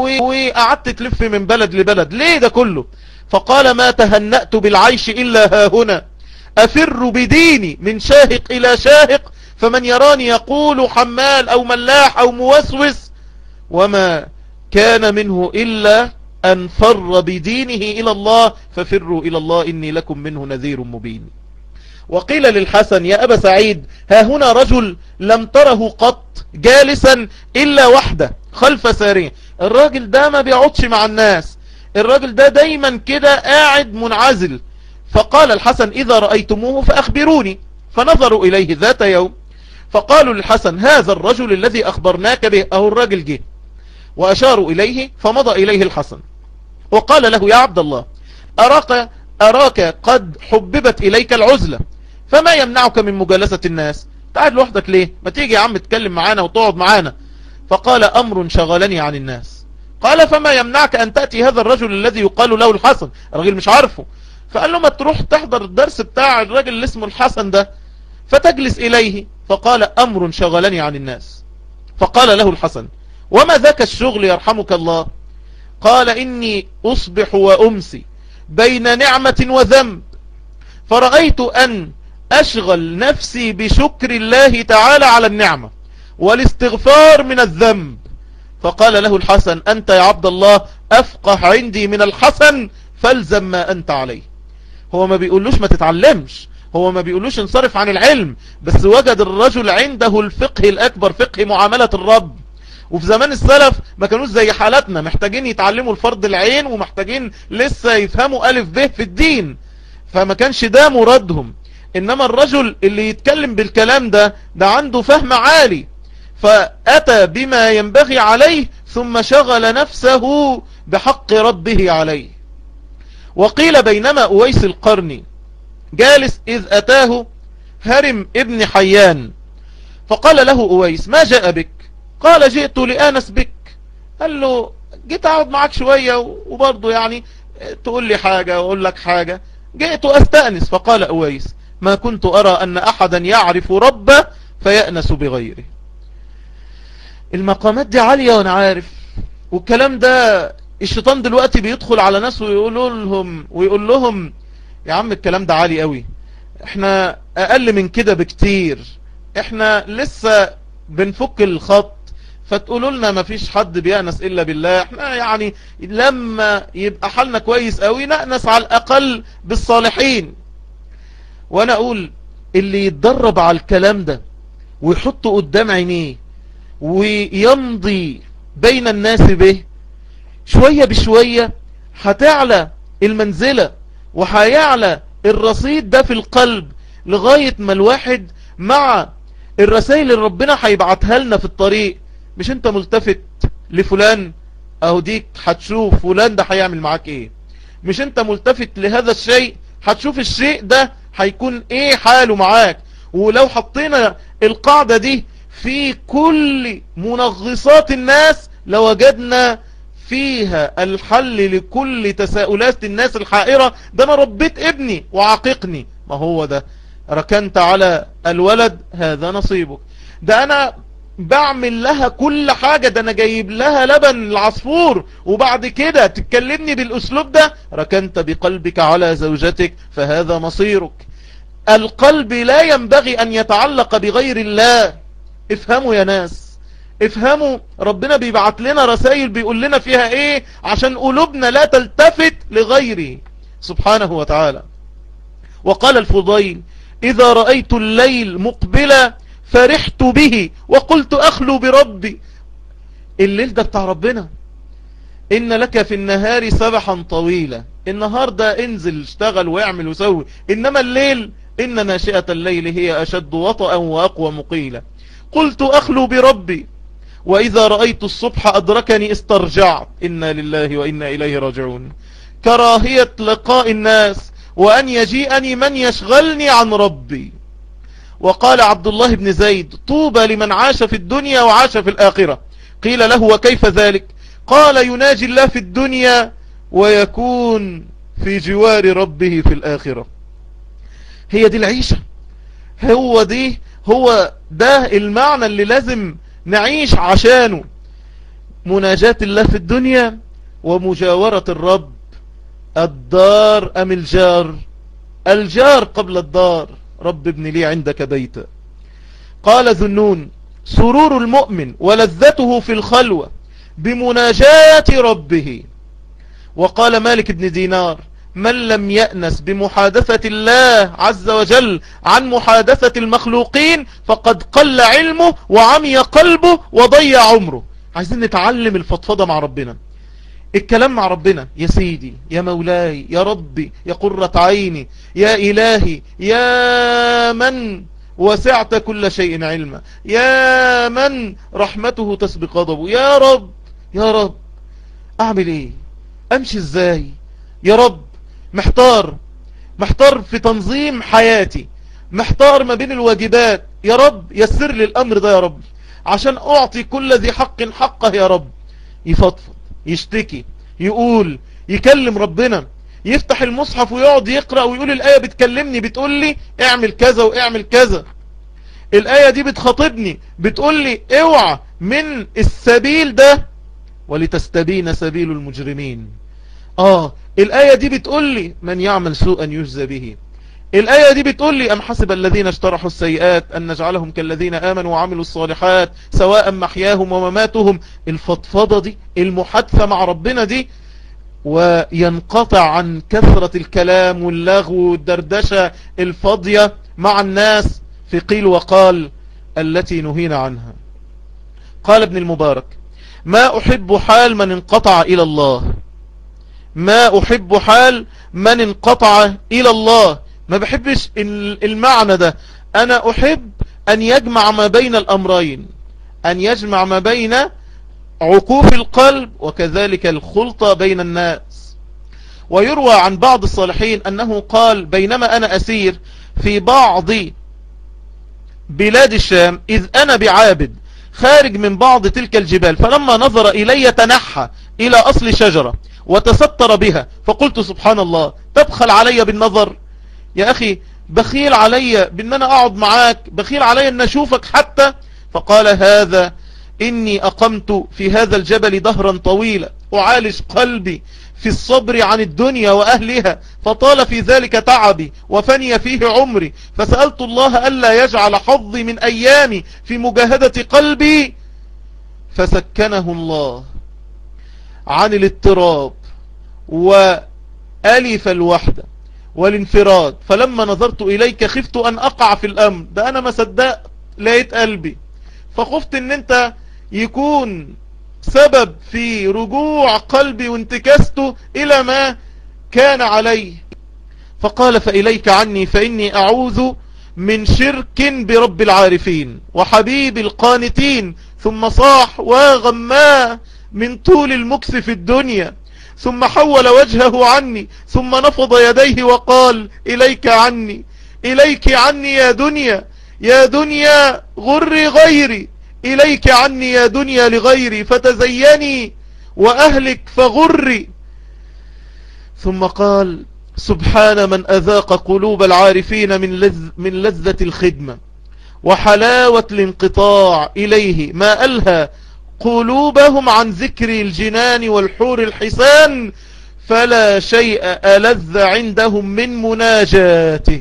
وقعدت تلف من بلد لبلد ليه ده كله فقال ما تهنأت بالعيش إلا ها هنا أفر بديني من شاهق إلى شاهق فمن يراني يقول حمال أو ملاح أو موسوس وما كان منه إلا أن فر بدينه إلى الله ففروا إلى الله إني لكم منه نذير مبين وقيل للحسن يا أبا سعيد ها هنا رجل لم تره قط جالسا إلا وحده خلف ساريه الراجل ده ما بيقعدش مع الناس الراجل ده دايما كده قاعد منعزل فقال الحسن إذا رأيتموه فأخبروني فنظروا إليه ذات يوم فقالوا للحسن هذا الرجل الذي أخبرناك به أهو الراجل جه وأشاروا إليه فمضى إليه الحسن وقال له يا عبد الله أراك, أراك قد حببت إليك العزلة فما يمنعك من مجالسة الناس تعال لوحدك ليه ما تيجي يا عم تتكلم معانا وتقعد معانا فقال أمر شغلني عن الناس قال فما يمنعك أن تأتي هذا الرجل الذي يقال له الحسن الرجل مش عارفه فقال له ما تروح تحضر الدرس بتاع الرجل اللي اسمه الحسن ده فتجلس إليه فقال أمر شغلني عن الناس فقال له الحسن وما ذاك الشغل يرحمك الله قال إني أصبح وأمسي بين نعمة وذنب فرأيت أن أشغل نفسي بشكر الله تعالى على النعمة والاستغفار من الذنب فقال له الحسن أنت يا عبد الله أفقه عندي من الحسن فالزم ما أنت عليه هو ما بيقولوش ما تتعلمش هو ما بيقولوش انصرف عن العلم بس وجد الرجل عنده الفقه الأكبر فقه معاملة الرب وفي زمان السلف ما كانوش زي حالتنا محتاجين يتعلموا الفرض العين ومحتاجين لسه يفهموا ألف به في الدين فما كانش ده مرادهم إنما الرجل اللي يتكلم بالكلام ده ده عنده فهم عالي فأتى بما ينبغي عليه ثم شغل نفسه بحق ربه عليه وقيل بينما أويس القرني جالس إذ أتاه هرم ابن حيان فقال له أويس ما جاء بك قال جئت لآنس بك قال له جيت أقعد معك شوية وبرضه يعني تقول لي حاجة وأقول لك حاجة جئت أستأنس فقال أويس ما كنت أرى أن أحدا يعرف ربه فيأنس بغيره المقامات دي عالية وانا عارف والكلام ده الشيطان دلوقتي بيدخل على ناس ويقول لهم ويقول لهم يا عم الكلام ده عالي قوي احنا اقل من كده بكتير احنا لسه بنفك الخط فتقولوا لنا ما فيش حد بيأنس الا بالله احنا يعني لما يبقى حالنا كويس قوي نأنس على الاقل بالصالحين وانا اقول اللي يتدرب على الكلام ده ويحطه قدام عينيه ويمضي بين الناس به شوية بشوية هتعلى المنزلة وهيعلى الرصيد ده في القلب لغاية ما الواحد مع الرسائل اللي ربنا هيبعتها لنا في الطريق مش انت ملتفت لفلان اهو ديك هتشوف فلان ده هيعمل معاك ايه مش انت ملتفت لهذا الشيء هتشوف الشيء ده هيكون ايه حاله معاك ولو حطينا القاعدة دي في كل منغصات الناس لوجدنا فيها الحل لكل تساؤلات الناس الحائرة ده انا ربيت ابني وعاققني ما هو ده ركنت على الولد هذا نصيبك ده انا بعمل لها كل حاجة ده انا جايب لها لبن العصفور وبعد كده تتكلمني بالاسلوب ده ركنت بقلبك على زوجتك فهذا مصيرك القلب لا ينبغي ان يتعلق بغير الله افهموا يا ناس افهموا ربنا بيبعت لنا رسائل بيقول لنا فيها ايه عشان قلوبنا لا تلتفت لغيره سبحانه وتعالى وقال الفضيل اذا رأيت الليل مقبلا فرحت به وقلت اخلو بربي الليل ده بتاع ربنا ان لك في النهار سبحا طويلة النهار ده انزل اشتغل واعمل وسوي انما الليل ان ناشئة الليل هي اشد وطأ واقوى مقيلة قلت أخلو بربي وإذا رأيت الصبح أدركني استرجعت إنا لله وإنا إليه راجعون كراهية لقاء الناس وأن يجيئني من يشغلني عن ربي وقال عبد الله بن زيد طوبى لمن عاش في الدنيا وعاش في الآخرة قيل له وكيف ذلك قال يناجي الله في الدنيا ويكون في جوار ربه في الآخرة هي دي العيشة هو دي هو ده المعنى اللي لازم نعيش عشانه مناجاة الله في الدنيا ومجاورة الرب الدار أم الجار الجار قبل الدار رب ابن لي عندك بيتا قال ذنون سرور المؤمن ولذته في الخلوة بمناجاة ربه وقال مالك بن دينار من لم يأنس بمحادثة الله عز وجل عن محادثة المخلوقين فقد قل علمه وعمي قلبه وضيع عمره عايزين نتعلم الفضفضة مع ربنا الكلام مع ربنا يا سيدي يا مولاي يا ربي يا قرة عيني يا إلهي يا من وسعت كل شيء علما يا من رحمته تسبق غضبه يا رب يا رب أعمل إيه أمشي إزاي يا رب محتار محتار في تنظيم حياتي محتار ما بين الواجبات يا رب يسر لي الأمر ده يا رب عشان أعطي كل ذي حق حقه يا رب يفضفض يشتكي يقول يكلم ربنا يفتح المصحف ويقعد يقرأ ويقول الآية بتكلمني بتقول لي اعمل كذا واعمل كذا الآية دي بتخاطبني بتقول لي اوعى من السبيل ده ولتستبين سبيل المجرمين اه الآية دي بتقول لي من يعمل سوءا يجزى به الآية دي بتقول لي أم حسب الذين اجترحوا السيئات أن نجعلهم كالذين آمنوا وعملوا الصالحات سواء محياهم ومماتهم الفضفضة دي المحادثة مع ربنا دي وينقطع عن كثرة الكلام واللغو والدردشة الفاضية مع الناس في قيل وقال التي نهينا عنها قال ابن المبارك ما أحب حال من انقطع إلى الله ما أحب حال من انقطع إلى الله ما بحبش المعنى ده أنا أحب أن يجمع ما بين الأمرين أن يجمع ما بين عقوف القلب وكذلك الخلطة بين الناس ويروى عن بعض الصالحين أنه قال بينما أنا أسير في بعض بلاد الشام إذ أنا بعابد خارج من بعض تلك الجبال فلما نظر إلي تنحى إلى أصل شجرة وتستر بها فقلت سبحان الله تبخل علي بالنظر يا أخي بخيل علي بأن أنا أقعد معاك بخيل علي أن أشوفك حتى فقال هذا إني أقمت في هذا الجبل دهرا طويلا أعالج قلبي في الصبر عن الدنيا وأهلها فطال في ذلك تعبي وفني فيه عمري فسألت الله ألا يجعل حظي من أيامي في مجاهدة قلبي فسكنه الله عن الاضطراب وألف الوحدة والانفراد فلما نظرت إليك خفت أن أقع في الأمر ده أنا ما صدقت لقيت قلبي فخفت ان انت يكون سبب في رجوع قلبي وانتكاسته إلى ما كان عليه فقال فإليك عني فإني أعوذ من شرك برب العارفين وحبيب القانتين ثم صاح وغما من طول المكس في الدنيا ثم حول وجهه عني ثم نفض يديه وقال إليك عني إليك عني يا دنيا يا دنيا غري غيري إليك عني يا دنيا لغيري فتزيني وأهلك فغري ثم قال سبحان من أذاق قلوب العارفين من, لذ من لذة الخدمة وحلاوة الانقطاع إليه ما ألهى قلوبهم عن ذكر الجنان والحور الحسان فلا شيء ألذ عندهم من مناجاته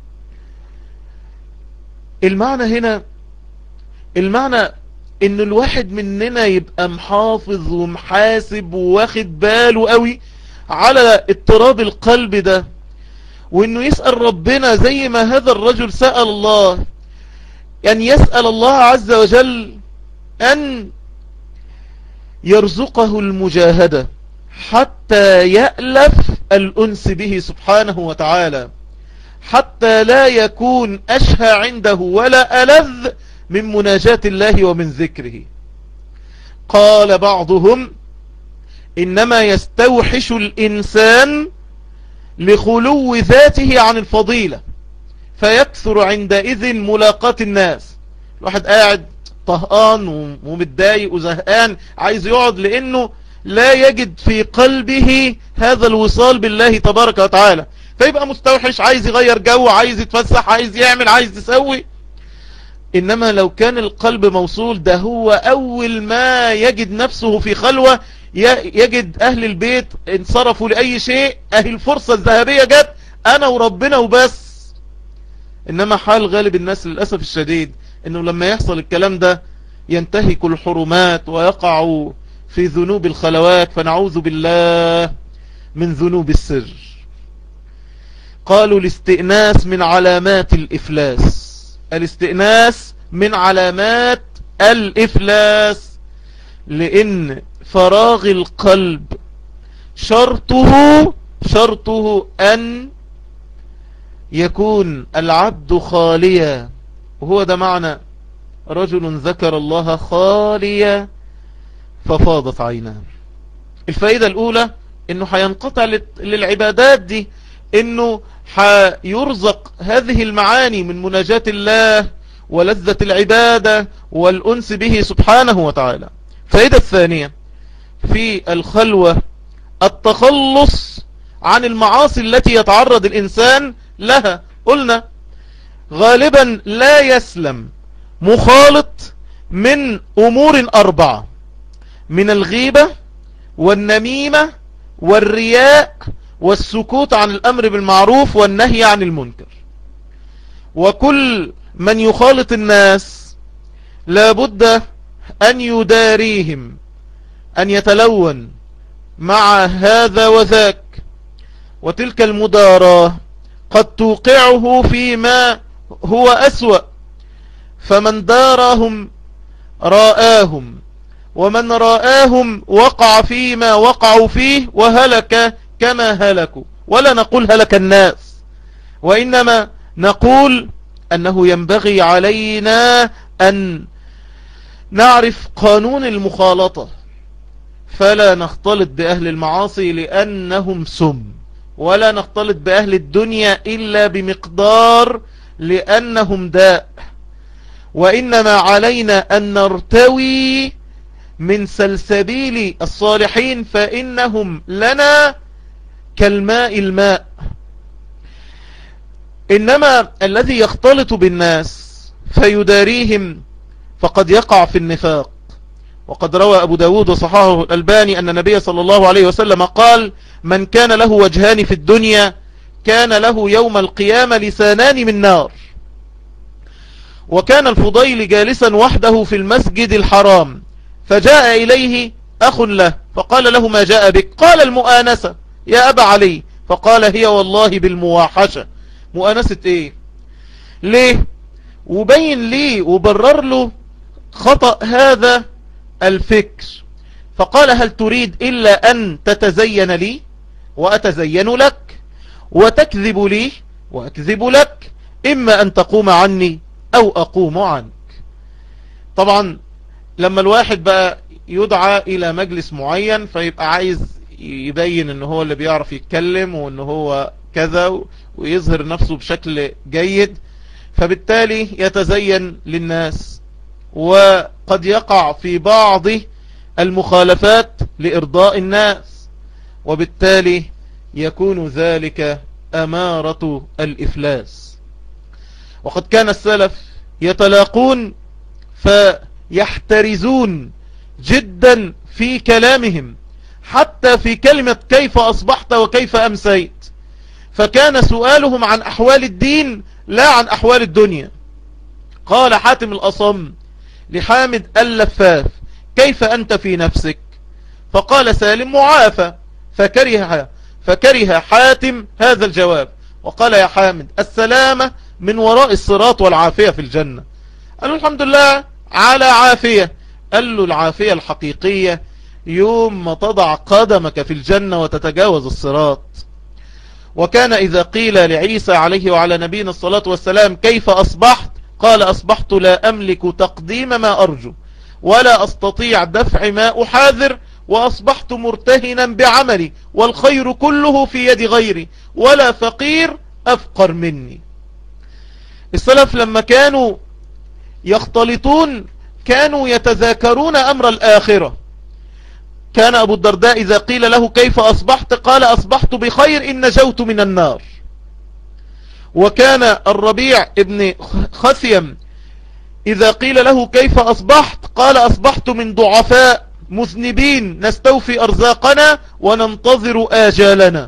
المعنى هنا المعنى ان الواحد مننا يبقى محافظ ومحاسب وواخد باله قوي على اضطراب القلب ده وانه يسأل ربنا زي ما هذا الرجل سأل الله ان يعني يسأل الله عز وجل ان يرزقه المجاهدة حتى يألف الأنس به سبحانه وتعالى حتى لا يكون أشهى عنده ولا ألذ من مناجاة الله ومن ذكره قال بعضهم إنما يستوحش الإنسان لخلو ذاته عن الفضيلة فيكثر عندئذ ملاقاة الناس الواحد قاعد طهقان ومتضايق وزهقان عايز يقعد لأنه لا يجد في قلبه هذا الوصال بالله تبارك وتعالى فيبقى مستوحش عايز يغير جو عايز يتفسح عايز يعمل عايز يسوي إنما لو كان القلب موصول ده هو أول ما يجد نفسه في خلوة يجد أهل البيت انصرفوا لأي شيء أهل الفرصة الذهبية جت أنا وربنا وبس إنما حال غالب الناس للأسف الشديد إنه لما يحصل الكلام ده ينتهك الحرمات ويقع في ذنوب الخلوات فنعوذ بالله من ذنوب السر قالوا الاستئناس من علامات الإفلاس الاستئناس من علامات الإفلاس لأن فراغ القلب شرطه شرطه أن يكون العبد خاليا وهو ده معنى رجل ذكر الله خاليا ففاضت عيناه الفائدة الأولى انه هينقطع للعبادات دي انه حيرزق هذه المعاني من مناجاة الله ولذة العبادة والأنس به سبحانه وتعالى فائدة الثانية في الخلوة التخلص عن المعاصي التي يتعرض الإنسان لها قلنا غالبا لا يسلم مخالط من أمور أربعة من الغيبة والنميمة والرياء والسكوت عن الأمر بالمعروف والنهي عن المنكر وكل من يخالط الناس لابد أن يداريهم أن يتلون مع هذا وذاك وتلك المداراة قد توقعه فيما هو أسوأ فمن دارهم رآهم ومن رآهم وقع فيما وقعوا فيه وهلك كما هلكوا ولا نقول هلك الناس وإنما نقول أنه ينبغي علينا أن نعرف قانون المخالطة فلا نختلط بأهل المعاصي لأنهم سم ولا نختلط بأهل الدنيا إلا بمقدار لأنهم داء وإنما علينا أن نرتوي من سلسبيل الصالحين فإنهم لنا كالماء الماء إنما الذي يختلط بالناس فيداريهم فقد يقع في النفاق وقد روى أبو داود وصححه الألباني أن النبي صلى الله عليه وسلم قال من كان له وجهان في الدنيا كان له يوم القيامة لسانان من نار وكان الفضيل جالسا وحده في المسجد الحرام فجاء إليه أخ له فقال له ما جاء بك قال المؤانسة يا أبا علي فقال هي والله بالمواحشة مؤانسة ايه ليه وبين لي وبرر له خطأ هذا الفكر فقال هل تريد إلا أن تتزين لي وأتزين لك وتكذب لي وأكذب لك إما أن تقوم عني أو أقوم عنك طبعا لما الواحد بقى يدعى إلى مجلس معين فيبقى عايز يبين ان هو اللي بيعرف يتكلم وان هو كذا ويظهر نفسه بشكل جيد فبالتالي يتزين للناس وقد يقع في بعض المخالفات لإرضاء الناس وبالتالي يكون ذلك أمارة الإفلاس وقد كان السلف يتلاقون فيحترزون جدا في كلامهم حتى في كلمة كيف أصبحت وكيف أمسيت فكان سؤالهم عن أحوال الدين لا عن أحوال الدنيا قال حاتم الأصم لحامد اللفاف كيف أنت في نفسك فقال سالم معافى فكره, فكره حاتم هذا الجواب وقال يا حامد السلامة من وراء الصراط والعافية في الجنة قال له الحمد لله على عافية قال له العافية الحقيقية يوم ما تضع قدمك في الجنة وتتجاوز الصراط وكان إذا قيل لعيسى عليه وعلى نبينا الصلاة والسلام كيف أصبحت قال أصبحت لا أملك تقديم ما أرجو ولا أستطيع دفع ما أحاذر وأصبحت مرتهنا بعملي والخير كله في يد غيري ولا فقير أفقر مني السلف لما كانوا يختلطون كانوا يتذاكرون أمر الآخرة كان أبو الدرداء إذا قيل له كيف أصبحت قال أصبحت بخير إن نجوت من النار وكان الربيع ابن خثيم إذا قيل له كيف أصبحت قال أصبحت من ضعفاء مذنبين نستوفي أرزاقنا وننتظر آجالنا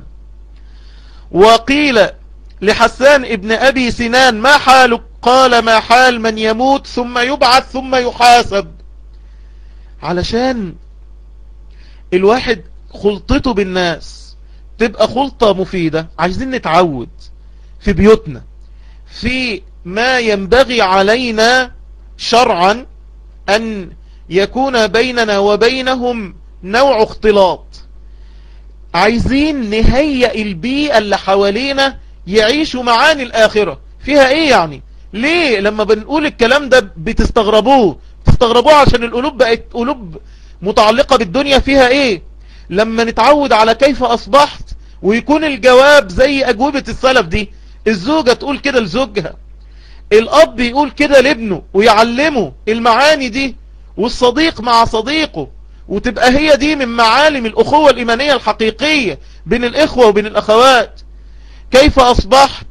وقيل لحسان ابن أبي سنان ما حالك قال ما حال من يموت ثم يبعث ثم يحاسب علشان الواحد خلطته بالناس تبقى خلطة مفيدة عايزين نتعود في بيوتنا في ما ينبغي علينا شرعا أن يكون بيننا وبينهم نوع اختلاط عايزين نهيئ البيئة اللي حوالينا يعيشوا معاني الآخرة فيها ايه يعني ليه لما بنقول الكلام ده بتستغربوه تستغربوه عشان القلوب بقت قلوب متعلقة بالدنيا فيها ايه لما نتعود على كيف اصبحت ويكون الجواب زي اجوبة السلف دي الزوجة تقول كده لزوجها الاب يقول كده لابنه ويعلمه المعاني دي والصديق مع صديقه وتبقى هي دي من معالم الاخوة الايمانية الحقيقية بين الاخوة وبين الاخوات كيف اصبحت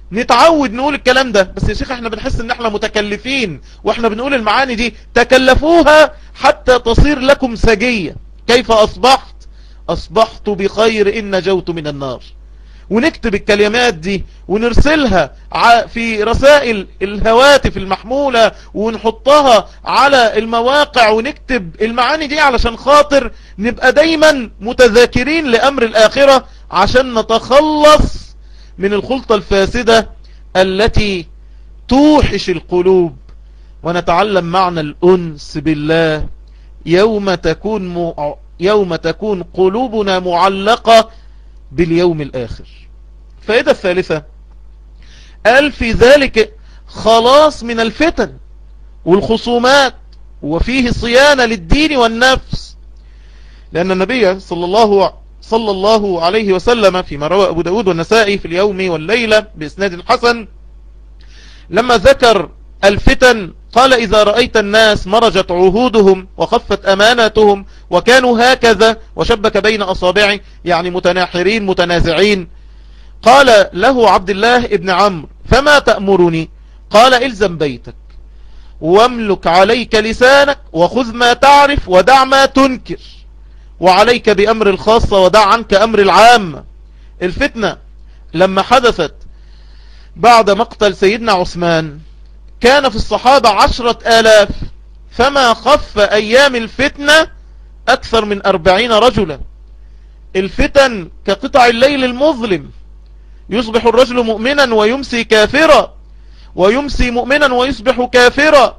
نتعود نقول الكلام ده بس يا شيخ احنا بنحس ان احنا متكلفين واحنا بنقول المعاني دي تكلفوها حتى تصير لكم سجية كيف اصبحت اصبحت بخير ان نجوت من النار ونكتب الكلمات دي ونرسلها في رسائل الهواتف المحمولة ونحطها على المواقع ونكتب المعاني دي علشان خاطر نبقى دايما متذاكرين لأمر الآخرة عشان نتخلص من الخلطة الفاسدة التي توحش القلوب ونتعلم معنى الأنس بالله يوم تكون م... يوم تكون قلوبنا معلقة باليوم الآخر فائدة الثالثة قال في ذلك خلاص من الفتن والخصومات وفيه صيانة للدين والنفس لأن النبي صلى الله صلى الله عليه وسلم فيما روى أبو داود والنسائي في اليوم والليلة بإسناد حسن لما ذكر الفتن قال إذا رأيت الناس مرجت عهودهم وخفت أماناتهم وكانوا هكذا وشبك بين أصابعي يعني متناحرين متنازعين قال له عبد الله ابن عمرو فما تأمرني قال إلزم بيتك واملك عليك لسانك وخذ ما تعرف ودع ما تنكر وعليك بأمر الخاصة ودع عنك أمر العام الفتنة لما حدثت بعد مقتل سيدنا عثمان كان في الصحابة عشرة آلاف فما خف أيام الفتنة أكثر من أربعين رجلا الفتن كقطع الليل المظلم يصبح الرجل مؤمنا ويمسي كافرا ويمسي مؤمنا ويصبح كافرا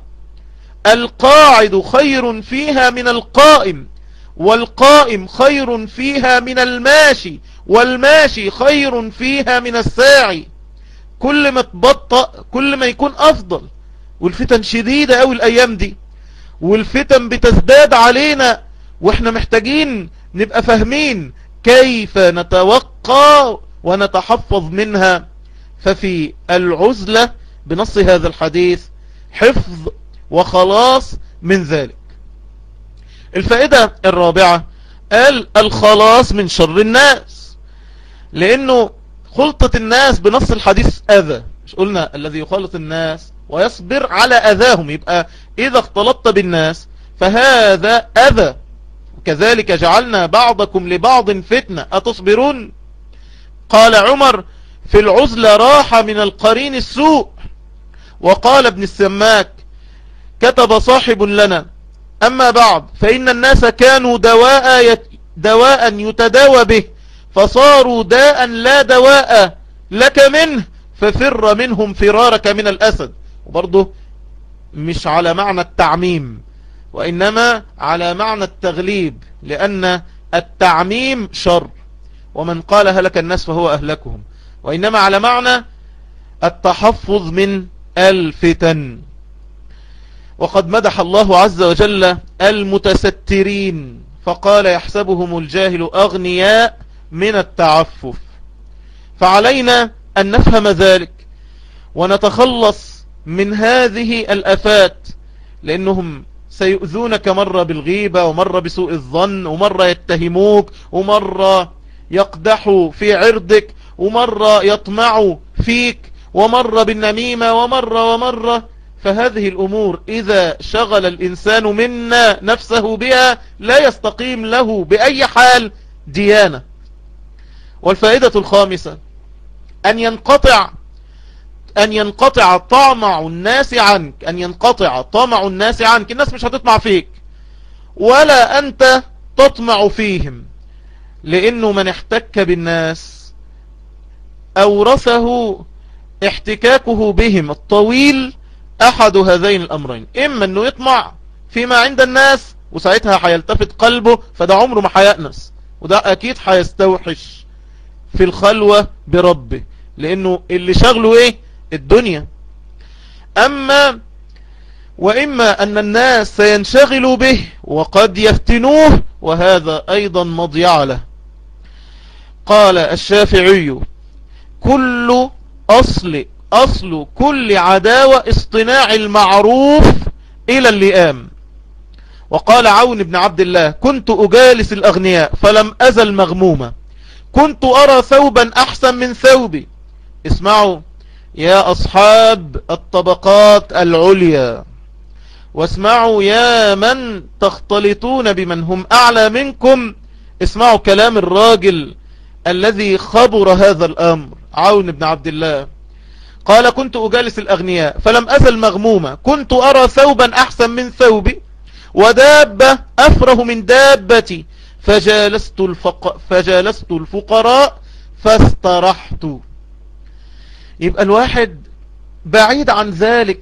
القاعد خير فيها من القائم والقائم خير فيها من الماشي والماشي خير فيها من الساعي كل ما تبطأ كل ما يكون أفضل والفتن شديدة أوي الأيام دي والفتن بتزداد علينا واحنا محتاجين نبقى فاهمين كيف نتوقع ونتحفظ منها ففي العزلة بنص هذا الحديث حفظ وخلاص من ذلك الفائدة الرابعة قال الخلاص من شر الناس لأنه خلطة الناس بنص الحديث أذى مش قلنا الذي يخلط الناس ويصبر على أذاهم يبقى إذا اختلطت بالناس فهذا أذى كذلك جعلنا بعضكم لبعض فتنة أتصبرون قال عمر في العزلة راحة من القرين السوء وقال ابن السماك كتب صاحب لنا أما بعد فإن الناس كانوا دواء, يت دواء يتداوى به فصاروا داء لا دواء لك منه ففر منهم فرارك من الأسد وبرضه مش على معنى التعميم وإنما على معنى التغليب لأن التعميم شر ومن قال هلك الناس فهو أهلكهم وإنما على معنى التحفظ من الفتن وقد مدح الله عز وجل المتسترين فقال يحسبهم الجاهل أغنياء من التعفف فعلينا أن نفهم ذلك ونتخلص من هذه الأفات لأنهم سيؤذونك مرة بالغيبة ومرة بسوء الظن ومرة يتهموك ومرة يقدحوا في عرضك ومرة يطمعوا فيك ومرة بالنميمة ومرة ومرة فهذه الأمور إذا شغل الإنسان منا نفسه بها لا يستقيم له بأي حال ديانة والفائدة الخامسة أن ينقطع أن ينقطع طمع الناس عنك أن ينقطع طمع الناس عنك الناس مش هتطمع فيك ولا أنت تطمع فيهم لأنه من احتك بالناس أورثه احتكاكه بهم الطويل أحد هذين الأمرين إما أنه يطمع فيما عند الناس وساعتها حيلتفت قلبه فده عمره ما حيأنس وده أكيد حيستوحش في الخلوة بربه لأنه اللي شغله إيه الدنيا أما وإما أن الناس سينشغلوا به وقد يفتنوه وهذا أيضا مضيع له قال الشافعي كل أصل أصل كل عداوة اصطناع المعروف إلى اللئام وقال عون بن عبد الله كنت أجالس الأغنياء فلم أزل مغمومة كنت أرى ثوبا أحسن من ثوبي اسمعوا يا أصحاب الطبقات العليا واسمعوا يا من تختلطون بمن هم أعلى منكم اسمعوا كلام الراجل الذي خبر هذا الأمر عون بن عبد الله قال كنت أجالس الأغنياء فلم أزل مغمومة كنت أرى ثوبا أحسن من ثوبي ودابة أفره من دابتي فجالست, الفق... فجالست الفقراء فاسترحت يبقى الواحد بعيد عن ذلك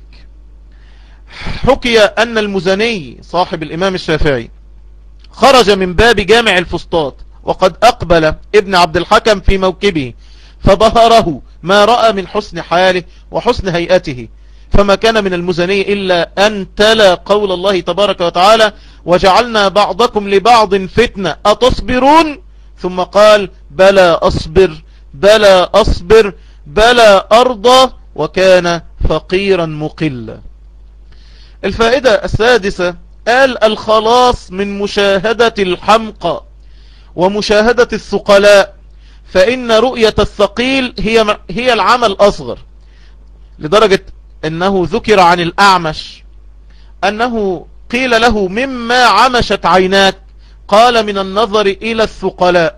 حكي أن المزني صاحب الإمام الشافعي خرج من باب جامع الفسطاط وقد أقبل ابن عبد الحكم في موكبه فظهره ما رأى من حسن حاله وحسن هيئته فما كان من المزني إلا أن تلا قول الله تبارك وتعالى وجعلنا بعضكم لبعض فتنة أتصبرون ثم قال بلى أصبر بلى أصبر بلى أرضى وكان فقيرا مقلا الفائدة السادسة قال الخلاص من مشاهدة الحمقى ومشاهدة الثقلاء فإن رؤية الثقيل هي هي العمل الأصغر لدرجة أنه ذكر عن الأعمش أنه قيل له مما عمشت عيناك قال من النظر إلى الثقلاء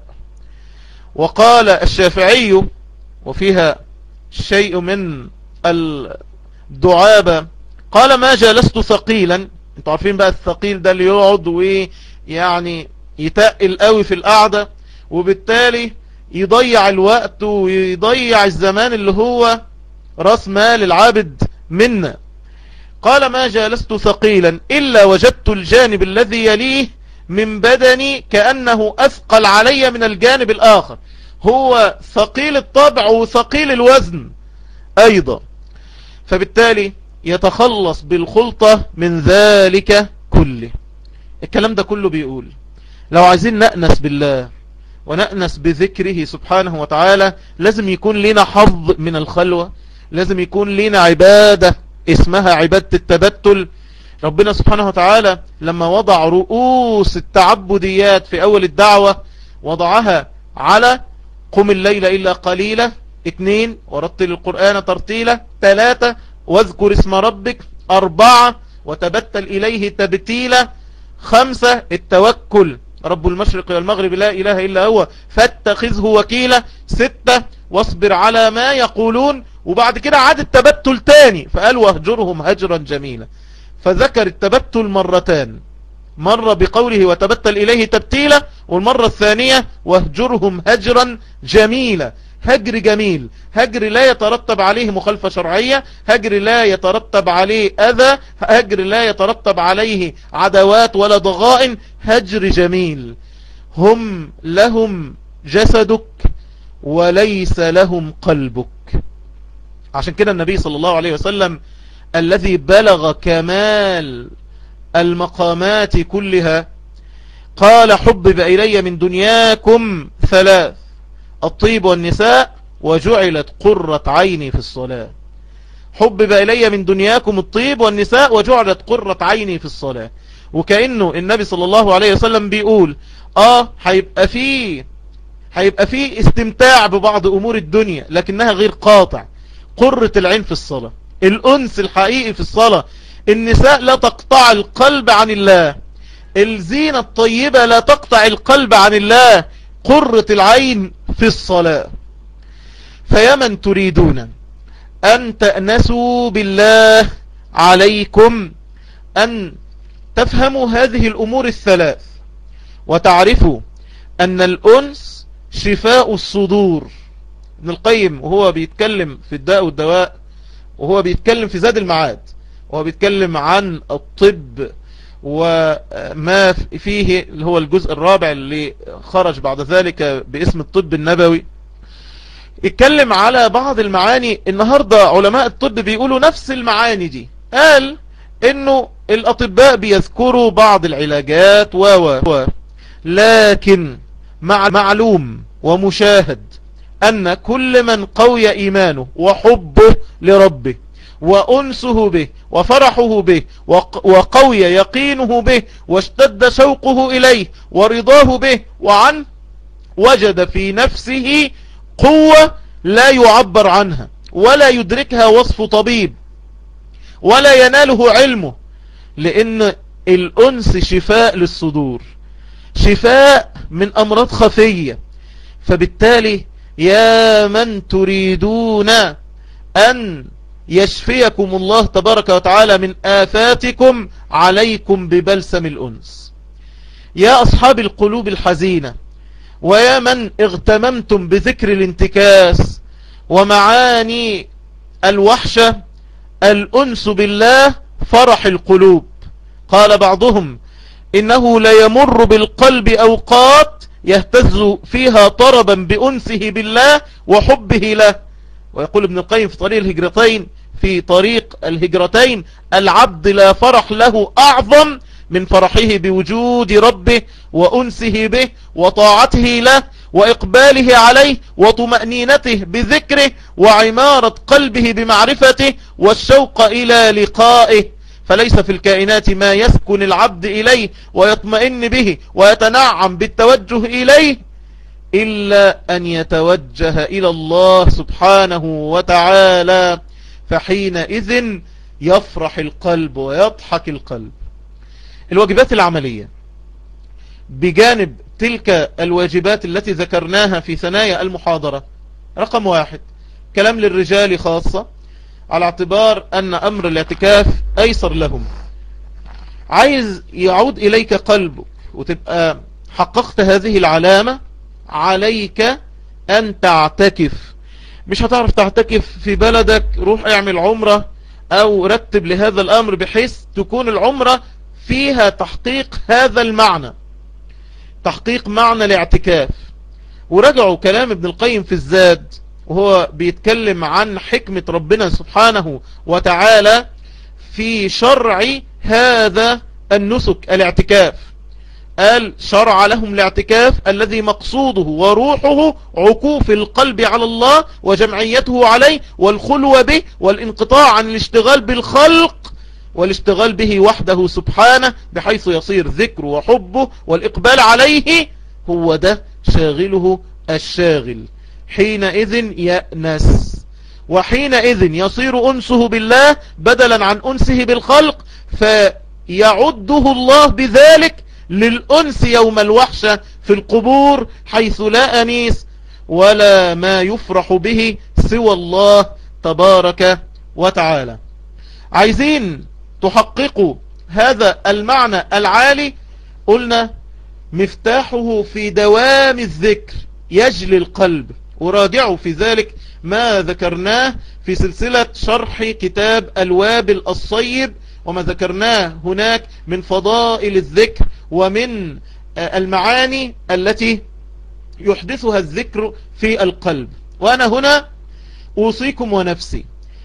وقال الشافعي وفيها شيء من الدعابة قال ما جلست ثقيلا انتوا عارفين بقى الثقيل ده اللي يقعد ويعني يتقل قوي في القعدة وبالتالي يضيع الوقت ويضيع الزمان اللي هو راس مال العابد منا قال ما جالست ثقيلا إلا وجدت الجانب الذي يليه من بدني كأنه أثقل علي من الجانب الآخر هو ثقيل الطبع وثقيل الوزن أيضا فبالتالي يتخلص بالخلطة من ذلك كله الكلام ده كله بيقول لو عايزين نأنس بالله ونأنس بذكره سبحانه وتعالى لازم يكون لنا حظ من الخلوة لازم يكون لنا عبادة اسمها عبادة التبتل ربنا سبحانه وتعالى لما وضع رؤوس التعبديات في أول الدعوة وضعها على قم الليل إلا قليلة اثنين ورتل القرآن ترتيلة ثلاثة واذكر اسم ربك أربعة وتبتل إليه تبتيلة خمسة التوكل رب المشرق والمغرب لا إله إلا هو فاتخذه وكيلة ستة واصبر على ما يقولون وبعد كده عاد التبتل تاني فقال واهجرهم هجرا جميلا فذكر التبتل مرتان مرة بقوله وتبتل إليه تبتيلة والمرة الثانية واهجرهم هجرا جميلا هجر جميل هجر لا يترتب عليه مخالفة شرعية هجر لا يترتب عليه أذى هجر لا يترتب عليه عدوات ولا ضغائن هجر جميل هم لهم جسدك وليس لهم قلبك عشان كده النبي صلى الله عليه وسلم الذي بلغ كمال المقامات كلها قال حبب إلي من دنياكم ثلاث الطيب والنساء وجعلت قرة عيني في الصلاة حبب إلي من دنياكم الطيب والنساء وجعلت قرة عيني في الصلاة وكأنه النبي صلى الله عليه وسلم بيقول آه هيبقى فيه هيبقى فيه استمتاع ببعض أمور الدنيا لكنها غير قاطع قرة العين في الصلاة الأنس الحقيقي في الصلاة النساء لا تقطع القلب عن الله الزينة الطيبة لا تقطع القلب عن الله قرة العين في الصلاة فيا من تريدون أن تأنسوا بالله عليكم أن تفهموا هذه الأمور الثلاث وتعرفوا أن الأنس شفاء الصدور ابن القيم وهو بيتكلم في الداء والدواء وهو بيتكلم في زاد المعاد وهو بيتكلم عن الطب وما فيه اللي هو الجزء الرابع اللي خرج بعد ذلك باسم الطب النبوي اتكلم على بعض المعاني النهاردة علماء الطب بيقولوا نفس المعاني دي قال انه الاطباء بيذكروا بعض العلاجات و و لكن مع معلوم ومشاهد ان كل من قوي ايمانه وحبه لربه وأنسه به وفرحه به وقوي يقينه به واشتد شوقه إليه ورضاه به وعن وجد في نفسه قوة لا يعبر عنها ولا يدركها وصف طبيب ولا يناله علمه لأن الأنس شفاء للصدور شفاء من أمراض خفية فبالتالي يا من تريدون أن يشفيكم الله تبارك وتعالى من آفاتكم عليكم ببلسم الأنس يا أصحاب القلوب الحزينة ويا من اغتممتم بذكر الانتكاس ومعاني الوحشة الأنس بالله فرح القلوب قال بعضهم إنه ليمر بالقلب أوقات يهتز فيها طربا بأنسه بالله وحبه له ويقول ابن القيم في طريق الهجرتين في طريق الهجرتين العبد لا فرح له أعظم من فرحه بوجود ربه وأنسه به وطاعته له وإقباله عليه وطمأنينته بذكره وعمارة قلبه بمعرفته والشوق إلى لقائه فليس في الكائنات ما يسكن العبد إليه ويطمئن به ويتنعم بالتوجه إليه إلا أن يتوجه إلى الله سبحانه وتعالى فحينئذ يفرح القلب ويضحك القلب الواجبات العملية بجانب تلك الواجبات التي ذكرناها في ثنايا المحاضرة رقم واحد كلام للرجال خاصة على اعتبار أن أمر الاعتكاف أيسر لهم عايز يعود إليك قلبك وتبقى حققت هذه العلامة عليك أن تعتكف مش هتعرف تعتكف في بلدك روح اعمل عمرة أو رتب لهذا الأمر بحيث تكون العمرة فيها تحقيق هذا المعنى تحقيق معنى الاعتكاف ورجعوا كلام ابن القيم في الزاد وهو بيتكلم عن حكمة ربنا سبحانه وتعالى في شرع هذا النسك الاعتكاف قال شرع لهم الاعتكاف الذي مقصوده وروحه عكوف القلب على الله وجمعيته عليه والخلوة به والانقطاع عن الاشتغال بالخلق والاشتغال به وحده سبحانه بحيث يصير ذكره وحبه والإقبال عليه هو ده شاغله الشاغل حينئذ يأنس وحينئذ يصير أنسه بالله بدلا عن أنسه بالخلق فيعده الله بذلك للأنس يوم الوحشة في القبور حيث لا أنيس ولا ما يفرح به سوى الله تبارك وتعالى عايزين تحققوا هذا المعنى العالي قلنا مفتاحه في دوام الذكر يجلي القلب وراجعوا في ذلك ما ذكرناه في سلسلة شرح كتاب الوابل الصيب وما ذكرناه هناك من فضائل الذكر ومن المعاني التي يحدثها الذكر في القلب وأنا هنا أوصيكم ونفسي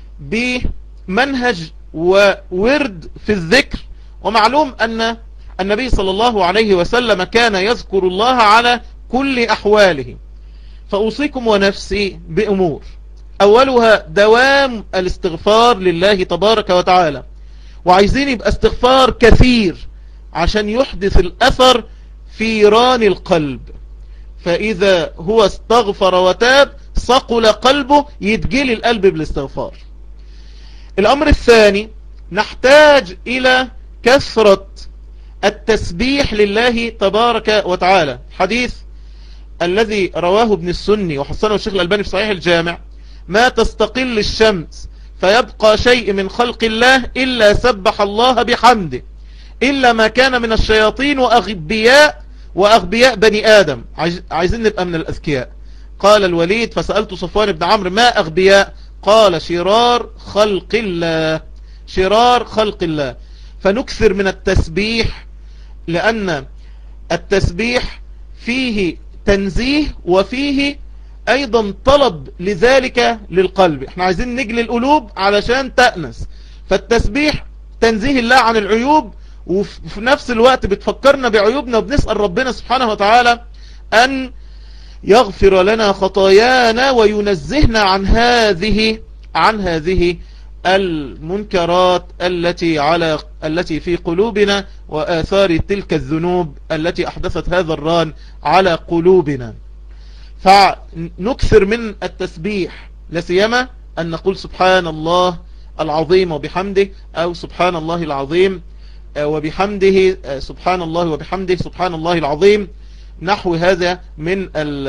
بمنهج وورد في الذكر ومعلوم أن النبي صلى الله عليه وسلم كان يذكر الله على كل أحواله فأوصيكم ونفسي بأمور أولها دوام الاستغفار لله تبارك وتعالى وعايزين يبقى استغفار كثير عشان يحدث الأثر في ران القلب فإذا هو استغفر وتاب صقل قلبه يتجلي القلب بالاستغفار الأمر الثاني نحتاج إلى كثرة التسبيح لله تبارك وتعالى حديث الذي رواه ابن السني وحسنه الشيخ الألباني في صحيح الجامع ما تستقل الشمس فيبقى شيء من خلق الله إلا سبح الله بحمده إلا ما كان من الشياطين وأغبياء وأغبياء بني آدم عايزين نبقى من الأذكياء قال الوليد فسألت صفوان بن عمرو ما أغبياء قال شرار خلق الله شرار خلق الله فنكثر من التسبيح لأن التسبيح فيه تنزيه وفيه أيضا طلب لذلك للقلب احنا عايزين نجلي القلوب علشان تأنس فالتسبيح تنزيه الله عن العيوب وفي نفس الوقت بتفكرنا بعيوبنا وبنسأل ربنا سبحانه وتعالى أن يغفر لنا خطايانا وينزهنا عن هذه عن هذه المنكرات التي على التي في قلوبنا وآثار تلك الذنوب التي أحدثت هذا الران على قلوبنا فنكثر من التسبيح لسيما أن نقول سبحان الله العظيم وبحمده أو سبحان الله العظيم وبحمده سبحان الله وبحمده سبحان الله العظيم نحو هذا من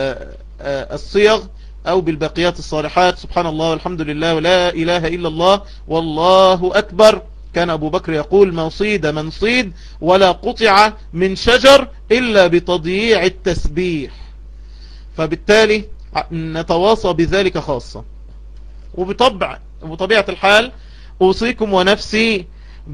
الصيغ أو بالباقيات الصالحات سبحان الله والحمد لله ولا إله إلا الله والله أكبر كان أبو بكر يقول ما صيد من صيد ولا قطع من شجر إلا بتضييع التسبيح فبالتالي نتواصى بذلك خاصة وبطبع وبطبيعة الحال أوصيكم ونفسي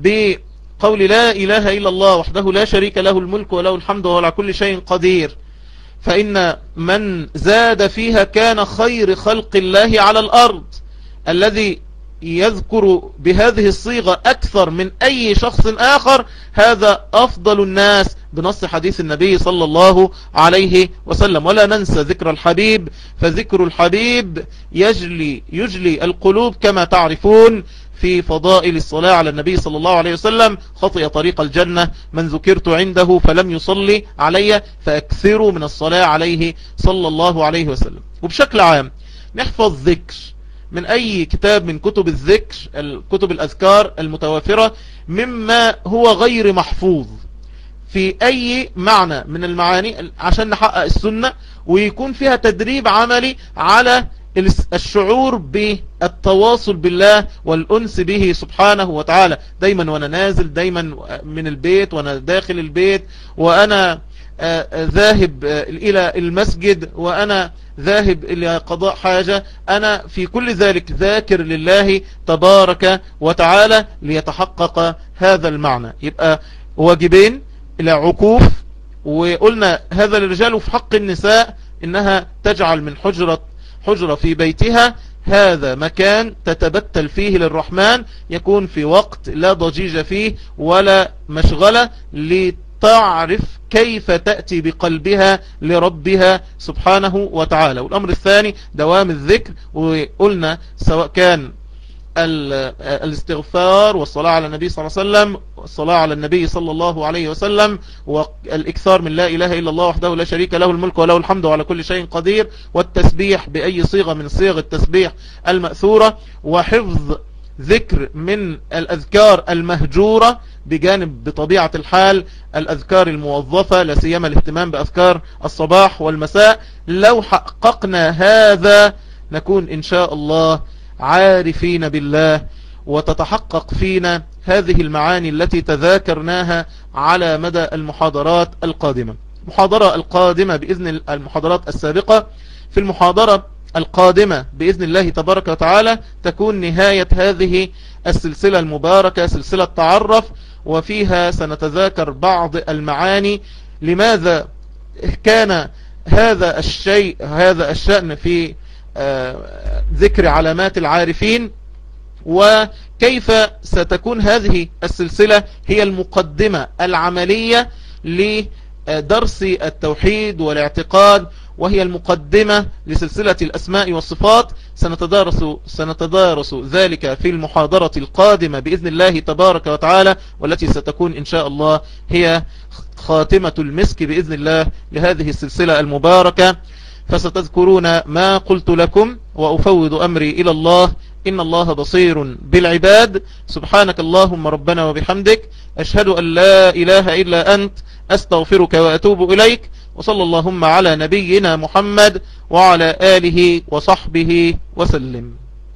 بقول لا إله إلا الله وحده لا شريك له الملك وله الحمد وعلى كل شيء قدير فإن من زاد فيها كان خير خلق الله على الأرض الذي يذكر بهذه الصيغة أكثر من أي شخص آخر هذا أفضل الناس بنص حديث النبي صلى الله عليه وسلم ولا ننسى ذكر الحبيب فذكر الحبيب يجلي, يجلي القلوب كما تعرفون في فضائل الصلاة على النبي صلى الله عليه وسلم خطئ طريق الجنة من ذكرت عنده فلم يصلي علي فأكثروا من الصلاة عليه صلى الله عليه وسلم وبشكل عام نحفظ ذكر من أي كتاب من كتب الذكر كتب الأذكار المتوافرة مما هو غير محفوظ في أي معنى من المعاني عشان نحقق السنة ويكون فيها تدريب عملي على الشعور بالتواصل بالله والأنس به سبحانه وتعالى دايما وانا نازل دايما من البيت وانا داخل البيت وانا ذاهب إلى المسجد وأنا ذاهب إلى قضاء حاجة أنا في كل ذلك ذاكر لله تبارك وتعالى ليتحقق هذا المعنى يبقى واجبين إلى عكوف وقلنا هذا للرجال وفي حق النساء إنها تجعل من حجرة حجرة في بيتها هذا مكان تتبتل فيه للرحمن يكون في وقت لا ضجيج فيه ولا مشغلة لتعرف كيف تأتي بقلبها لربها سبحانه وتعالى والأمر الثاني دوام الذكر وقلنا سواء كان الاستغفار والصلاة على النبي صلى الله عليه وسلم والصلاة على النبي صلى الله عليه وسلم والإكثار من لا إله إلا الله وحده لا شريك له الملك وله الحمد على كل شيء قدير والتسبيح بأي صيغة من صيغ التسبيح المأثورة وحفظ ذكر من الأذكار المهجورة بجانب بطبيعة الحال الأذكار الموظفة لا سيما الاهتمام بأذكار الصباح والمساء لو حققنا هذا نكون إن شاء الله عارفين بالله وتتحقق فينا هذه المعاني التي تذاكرناها على مدى المحاضرات القادمة المحاضرة القادمة بإذن المحاضرات السابقة في المحاضرة القادمة بإذن الله تبارك وتعالى تكون نهاية هذه السلسلة المباركة سلسلة تعرف وفيها سنتذاكر بعض المعاني لماذا كان هذا الشيء هذا الشأن في ذكر علامات العارفين وكيف ستكون هذه السلسلة هي المقدمة العملية لدرس التوحيد والاعتقاد وهي المقدمة لسلسلة الأسماء والصفات سنتدارس, سنتدارس ذلك في المحاضرة القادمة بإذن الله تبارك وتعالى والتي ستكون إن شاء الله هي خاتمة المسك بإذن الله لهذه السلسلة المباركة فستذكرون ما قلت لكم وأفوض أمري إلى الله إن الله بصير بالعباد سبحانك اللهم ربنا وبحمدك أشهد أن لا إله إلا أنت أستغفرك وأتوب إليك وصلى اللهم على نبينا محمد وعلى آله وصحبه وسلم